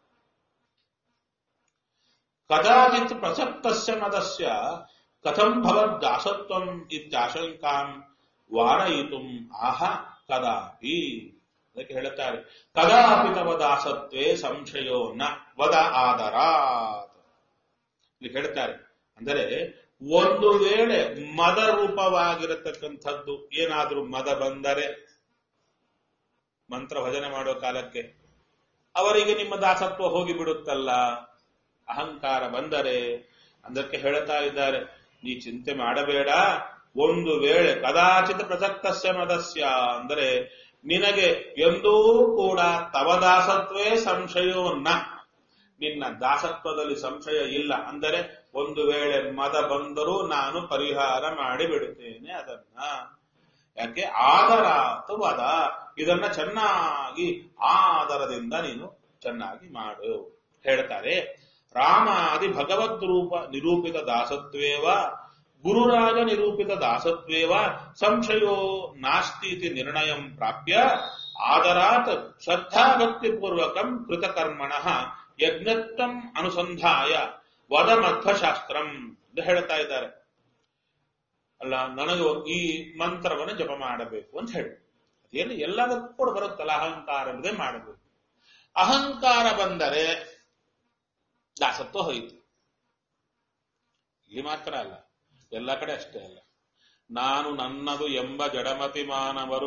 ಕದಾಚಿತ್ ಪ್ರಸಕ್ತಸ್ಯ ಮದಸ್ಯ ಕಥಂ ಭವದ್ದಾಸತ್ವಂ ಇತ್ಯಾಶಂಕಾಂ ವಾರಯಿತುಂ ಆಹ ಕದಾಪಿ ಅದಕ್ಕೆ ಹೇಳುತ್ತಾರೆ ಕದಾಪಿ ತವ ದಾಸತ್ವೇ ಸಂಶಯೋ ನ ವದ ಆದರಾತ್ ಇಲ್ಲಿ ಹೇಳ್ತಾರೆ ಅಂದರೆ ಒಂದು ವೇಳೆ ಮದ ರೂಪವಾಗಿರತಕ್ಕಂಥದ್ದು ಏನಾದ್ರೂ ಮದ ಬಂದರೆ ಮಂತ್ರ ಭಜನೆ ಮಾಡೋ ಕಾಲಕ್ಕೆ ಅವರಿಗೆ ನಿಮ್ಮ ದಾಸತ್ವ ಹೋಗಿ ಬಿಡುತ್ತಲ್ಲ ಅಹಂಕಾರ ಬಂದರೆ ಅದಕ್ಕೆ ಹೇಳ್ತಾ ಇದ್ದಾರೆ ನೀ ಚಿಂತೆ ಮಾಡಬೇಡ ಒಂದು ವೇಳೆ ಕದಾಚಿತ ಪ್ರಸಕ್ತಸ್ಯ ಮದಸ್ಯ ಅಂದರೆ ನಿನಗೆ ಎಂದೂ ಕೂಡ ತವ ದಾಸತ್ವೇ ಸಂಶಯೋ ನ ನಿನ್ನ ದಾಸತ್ವದಲ್ಲಿ ಸಂಶಯ ಇಲ್ಲ ಅಂದರೆ ಒಂದು ವೇಳೆ ಮದ ಬಂದರೂ ನಾನು ಪರಿಹಾರ ಮಾಡಿ ಬಿಡುತ್ತೇನೆ ಅದನ್ನ ಯಾಕೆ ಆದರಾತು ವದ ಇದನ್ನ ಚೆನ್ನಾಗಿ ಆದರದಿಂದ ನೀನು ಚೆನ್ನಾಗಿ ಮಾಡು ಹೇಳ್ತಾರೆ ರಾಮಾದಿ ಭಗವದ್ ರೂಪ ನಿರೂಪಿತ ದಾಸತ್ವೇವ ಗುರುರಾಜ ನಿರೂಪಿತ ದಾಸತ್ವೇವ ಸಂಶಯೋ ನಾಸ್ತಿ ಇತಿ ನಿರ್ಣಯಂ ಪ್ರಾಪ್ಯ ಆದರಾತ್ ಶ್ರದ್ಧಾಭಕ್ತಿಪೂರ್ವಕಂ ಕೃತಕರ್ಮಣ ಯಜ್ಞತ್ವಂ ಅನುಸಂಧಾಯ ವದ ಮಧ್ವಶಾಸ್ತ್ರಂ ಅಂತ ಹೇಳ್ತಾ ಇದ್ದಾರೆ ಅಲ್ಲ ನನಗೆ ಈ ಮಂತ್ರವನ್ನು ಜಪ ಮಾಡಬೇಕು ಅಂತ ಹೇಳಿ ಅದೇನು ಎಲ್ಲದಕ್ಕೂ ಕೂಡ ಬರುತ್ತಲ್ಲ ಅಹಂಕಾರವಿದೆ ಮಾಡಬೇಕು ಅಹಂಕಾರ ಬಂದರೆ ದಾಸತ್ವ ಹೋಯಿತು ಇಲ್ಲಿ ಮಾತ್ರ ಅಲ್ಲ ಎಲ್ಲ ಕಡೆ ಅಷ್ಟೇ ಅಲ್ಲ ನಾನು ನನ್ನದು ಎಂಬ ಜಡಮತಿ ಮಾನವರು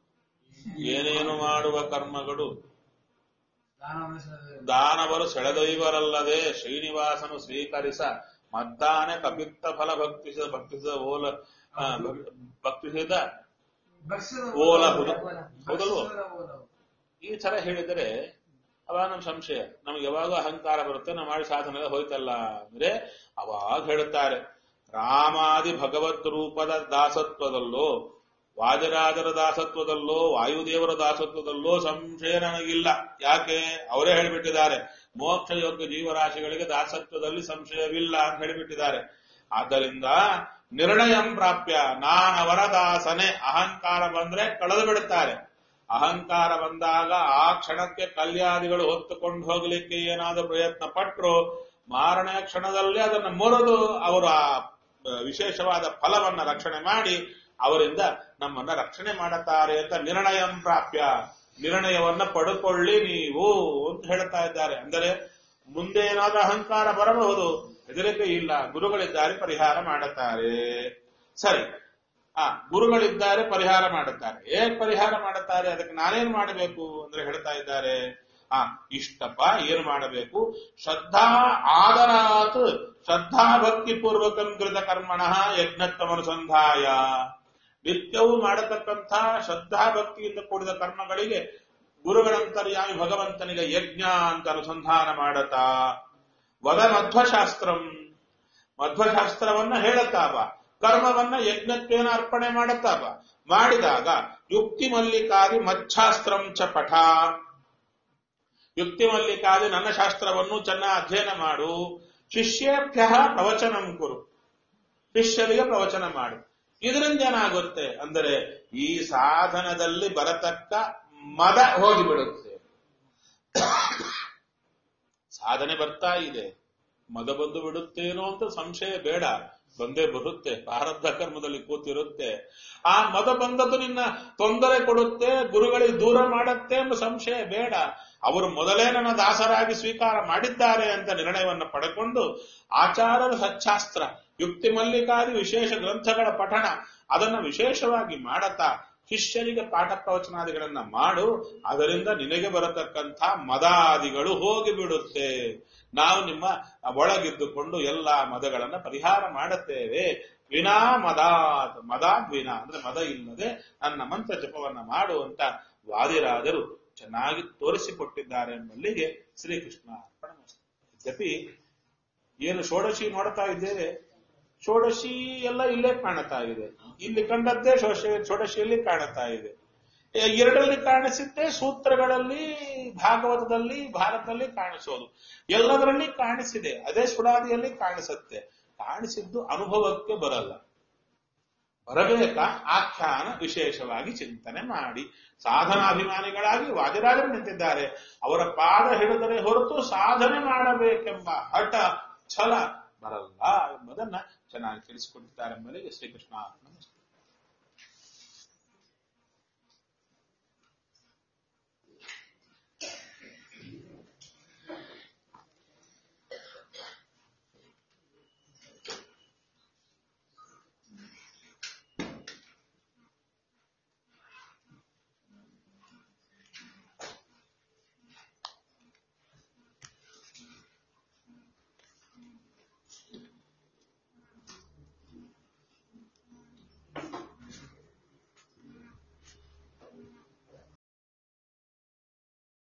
ಏನೇನು ಮಾಡುವ ಕರ್ಮಗಳು ದಾನವನ್ನು ಸ- ದಾನವರು ಸೆಳೆದೊಯ್ವರಲ್ಲದೆ ಶ್ರೀನಿವಾಸನು ಸ್ವೀಕರಿಸ ಮದ್ದಾನೆ ಕಪಿತ್ತ ಫಲ ಭಕ್ತಿಸಿದ ಭಕ್ತಿಸಿದ ಓಲ ಆ, ಭಕ್- ಭಕ್ತಿಸಿದ ಭಕ್ಷ್ಯದ ಓಲ ಓಲ. ಹುದು ಹೌದಲ್ವೋ ಭಕ್ಷ್ಯದ ಓಲ. ಈ ತರ ಹೇಳಿದರೆ ಅವಾಗ ನಮ್ ಸಂಶಯ ನಮ್ಗೆ ಯಾವಾಗ ಅಹಂಕಾರ ಬರುತ್ತೆ ನಾವು ಮಾಡಿ ಸಾಧನೆ ಎಲ್ಲ ಹೋಯ್ತಲ್ಲ ಅಂದ್ರೆ ಅವಾಗ ಹೇಳುತ್ತಾರೆ ರಾಮಾದಿ ಭಗವದ್ ರೂಪದ ದಾಸತ್ವದಲ್ಲೋ ವಾಜರಾಜರ ದಾಸತ್ವದಲ್ಲೋ ವಾಯುದೇವರ ದಾಸತ್ವದಲ್ಲೋ ಸಂಶಯ ನನಗಿಲ್ಲ ಯಾಕೆ ಅವರೇ ಹೇಳಿಬಿಟ್ಟಿದ್ದಾರೆ ಮೋಕ್ಷ ಯೋಗ್ಯ ಜೀವರಾಶಿಗಳಿಗೆ ದಾಸತ್ವದಲ್ಲಿ ಸಂಶಯವಿಲ್ಲ ಅಂತ ಹೇಳಿಬಿಟ್ಟಿದ್ದಾರೆ ಆದ್ದರಿಂದ ನಿರ್ಣಯಂ ಪ್ರಾಪ್ಯ ನಾನವರ ದಾಸನೆ ಅಹಂಕಾರ ಬಂದ್ರೆ ಕಳೆದು ಬಿಡುತ್ತಾರೆ ಅಹಂಕಾರ ಬಂದಾಗ ಆ ಕ್ಷಣಕ್ಕೆ ಕಲ್ಯಾದಿಗಳು ಹೊತ್ತುಕೊಂಡು ಹೋಗಲಿಕ್ಕೆ ಏನಾದರೂ ಪ್ರಯತ್ನ ಪಟ್ಟರು ಮಾರನೆಯ ಕ್ಷಣದಲ್ಲಿ ಅದನ್ನು ಮುರಿದು ಅವರು ಆ ವಿಶೇಷವಾದ ಫಲವನ್ನ ರಕ್ಷಣೆ ಮಾಡಿ ಅವರಿಂದ ನಮ್ಮನ್ನ ರಕ್ಷಣೆ ಮಾಡುತ್ತಾರೆ ಅಂತ ನಿರ್ಣಯಂ ಪ್ರಾಪ್ಯ ನಿರ್ಣಯವನ್ನ ಪಡ್ಕೊಳ್ಳಿ ನೀವು ಅಂತ ಹೇಳ್ತಾ ಇದ್ದಾರೆ ಅಂದರೆ ಮುಂದೆ ಏನಾದ್ರೂ ಅಹಂಕಾರ ಬರಬಹುದು ಹೆದರಿಕೆ ಇಲ್ಲ ಗುರುಗಳಿದ್ದಾರೆ ಪರಿಹಾರ ಮಾಡುತ್ತಾರೆ ಸರಿ ಆ ಗುರುಗಳಿದ್ದಾರೆ ಪರಿಹಾರ ಮಾಡುತ್ತಾರೆ ಹೇಗ್ ಪರಿಹಾರ ಮಾಡುತ್ತಾರೆ ಅದಕ್ಕೆ ನಾನೇನ್ ಮಾಡಬೇಕು ಅಂದ್ರೆ ಹೇಳ್ತಾ ಇದ್ದಾರೆ ಆ ಇಷ್ಟಪ್ಪ ಏನು ಮಾಡಬೇಕು ಶ್ರದ್ಧಾ ಆದರಾತ್ ಶ್ರದ್ಧಾ ಭಕ್ತಿ ಪೂರ್ವಕಂ ಕೃತ ಕರ್ಮಣ ಯಜ್ಞತ್ವಮನುಸಂಧಾಯ ನಿತ್ಯವೂ ಮಾಡತಕ್ಕಂಥ ಶ್ರದ್ಧಾ ಭಕ್ತಿಯಿಂದ ಕೂಡಿದ ಕರ್ಮಗಳಿಗೆ ಗುರುಗಳಂತರ್ಯಾಮಿ ಭಗವಂತನಿಗೆ ಯಜ್ಞ ಅಂತ ಅನುಸಂಧಾನ ಮಾಡತಾ ವದ ಮಧ್ವಶಾಸ್ತ್ರಂ ಮಧ್ವಶಾಸ್ತ್ರವನ್ನ ಹೇಳುತ್ತಾವ ಕರ್ಮವನ್ನ ಯಜ್ಞಕ್ಕೇನ ಅರ್ಪಣೆ ಮಾಡುತ್ತಾವ ಮಾಡಿದಾಗ ಯುಕ್ತಿ ಮಲ್ಲಿಕಾದಿ ಮಚ್ಛಾಸ್ತ್ರಂ ಚ ಪಠ ಯುಕ್ತಿ ಮಲ್ಲಿಕಾದಿ ನನ್ನ ಶಾಸ್ತ್ರವನ್ನು ಚೆನ್ನಾಗಿ ಅಧ್ಯಯನ ಮಾಡು ಶಿಷ್ಯೇಭ್ಯ ಪ್ರವಚನಂ ಕುರು ಶಿಷ್ಯರಿಗೆ ಪ್ರವಚನ ಮಾಡು ಇದರಿಂದ ಏನಾಗುತ್ತೆ ಅಂದರೆ ಈ ಸಾಧನದಲ್ಲಿ ಬರತಕ್ಕ ಮದ ಹೋಗಿಬಿಡುತ್ತೆ ಸಾಧನೆ ಬರ್ತಾ ಇದೆ ಮದ ಬಂದು ಬಿಡುತ್ತೇನೋ ಅಂತ ಸಂಶಯ ಬೇಡ ಬಂದೇ ಬರುತ್ತೆ ಪ್ರಾರಬ್ಧ ಕರ್ಮದಲ್ಲಿ ಕೂತಿರುತ್ತೆ ಆ ಮದ ಬಂದದ್ದು ನಿನ್ನ ತೊಂದರೆ ಕೊಡುತ್ತೆ ಗುರುಗಳಿಗೆ ದೂರ ಮಾಡುತ್ತೆ ಎಂಬ ಸಂಶಯ ಬೇಡ ಅವರು ಮೊದಲೇ ನನ್ನ ದಾಸರಾಗಿ ಸ್ವೀಕಾರ ಮಾಡಿದ್ದಾರೆ ಅಂತ ನಿರ್ಣಯವನ್ನು ಪಡೆಕೊಂಡು ಆಚಾರರ ಸಚ್ಚಾಸ್ತ್ರ ಯುಕ್ತಿ ಮಲ್ಲಿಕಾದಿ ವಿಶೇಷ ಗ್ರಂಥಗಳ ಪಠಣ ಅದನ್ನ ವಿಶೇಷವಾಗಿ ಮಾಡತಾ ಶಿಷ್ಯರಿಗೆ ಪಾಠ ಪ್ರವಚನಾದಿಗಳನ್ನ ಮಾಡು ಅದರಿಂದ ನಿನಗೆ ಬರತಕ್ಕಂಥ ಮದಾದಿಗಳು ಹೋಗಿ ಬಿಡುತ್ತೆ ನಾವು ನಿಮ್ಮ ಒಳಗಿದ್ದುಕೊಂಡು ಎಲ್ಲಾ ಮದಗಳನ್ನ ಪರಿಹಾರ ಮಾಡುತ್ತೇವೆ ವಿನಾ ಮದಾತ್ ಮದಾದ್ ವಿನಾ ಅಂದ್ರೆ ಮದ ಇಲ್ಲದೆ ನನ್ನ ಮಂತ್ರ ಜಪವನ್ನ ಮಾಡು ಅಂತ ವಾದಿರಾಜರು ಚೆನ್ನಾಗಿ ತೋರಿಸಿಕೊಟ್ಟಿದ್ದಾರೆ ಎಂಬಲ್ಲಿಗೆ ಶ್ರೀಕೃಷ್ಣ ಅರ್ಪಣಮಸ್ತು. ಯದ್ಯಪಿ ಏನು ಷೋಡಶಿ ನೋಡ್ತಾ ಇದ್ದೇವೆ ಷೋಡಶಿ ಎಲ್ಲ ಇಲ್ಲೇ ಕಾಣುತ್ತಾ ಇದೆ ಇಲ್ಲಿ ಕಂಡದ್ದೇ ಷೋಡಶಿ ಷೋಡಶಿಯಲ್ಲಿ ಕಾಣುತ್ತಾ ಇದೆ ಎ- ಎರಡರಲ್ಲಿ ಕಾಣಿಸಿದ್ದೇ ಸೂತ್ರಗಳಲ್ಲಿ ಭಾಗವತದಲ್ಲಿ ಭಾರತದಲ್ಲಿ ಕಾಣಿಸೋದು ಎಲ್ಲದರಲ್ಲಿ ಕಾಣಿಸಿದೆ ಅದೇ ಸುಡಾದಿಯಲ್ಲಿ ಕಾಣಿಸುತ್ತೆ ಕಾಣಿಸಿದ್ದು ಅನುಭವಕ್ಕೆ ಬರಲ್ಲ ಬರಬೇಕಾ ಆಖ್ಯಾನ ವಿಶೇಷವಾಗಿ ಚಿಂತನೆ ಮಾಡಿ ಸಾಧನಾಭಿಮಾನಿಗಳಾಗಿ ವಾದಿರಾಜರು ನಿಂತಿದ್ದಾರೆ ಅವರ ಪಾದ ಹಿಡಿದರೆ ಹೊರತು ಸಾಧನೆ ಮಾಡಬೇಕೆಂಬ ಹಠ ಛಲ ಬರಲ್ಲ ಎಂಬುದನ್ನ ಚೆನ್ನಾಗಿ ತಿಳಿಸಿಕೊಟ್ಟಿದ್ದಾರೆ ಎಂಬುದಕ್ಕೆ ಶ್ರೀಕೃಷ್ಣ ನಮಸ್ಕಾರ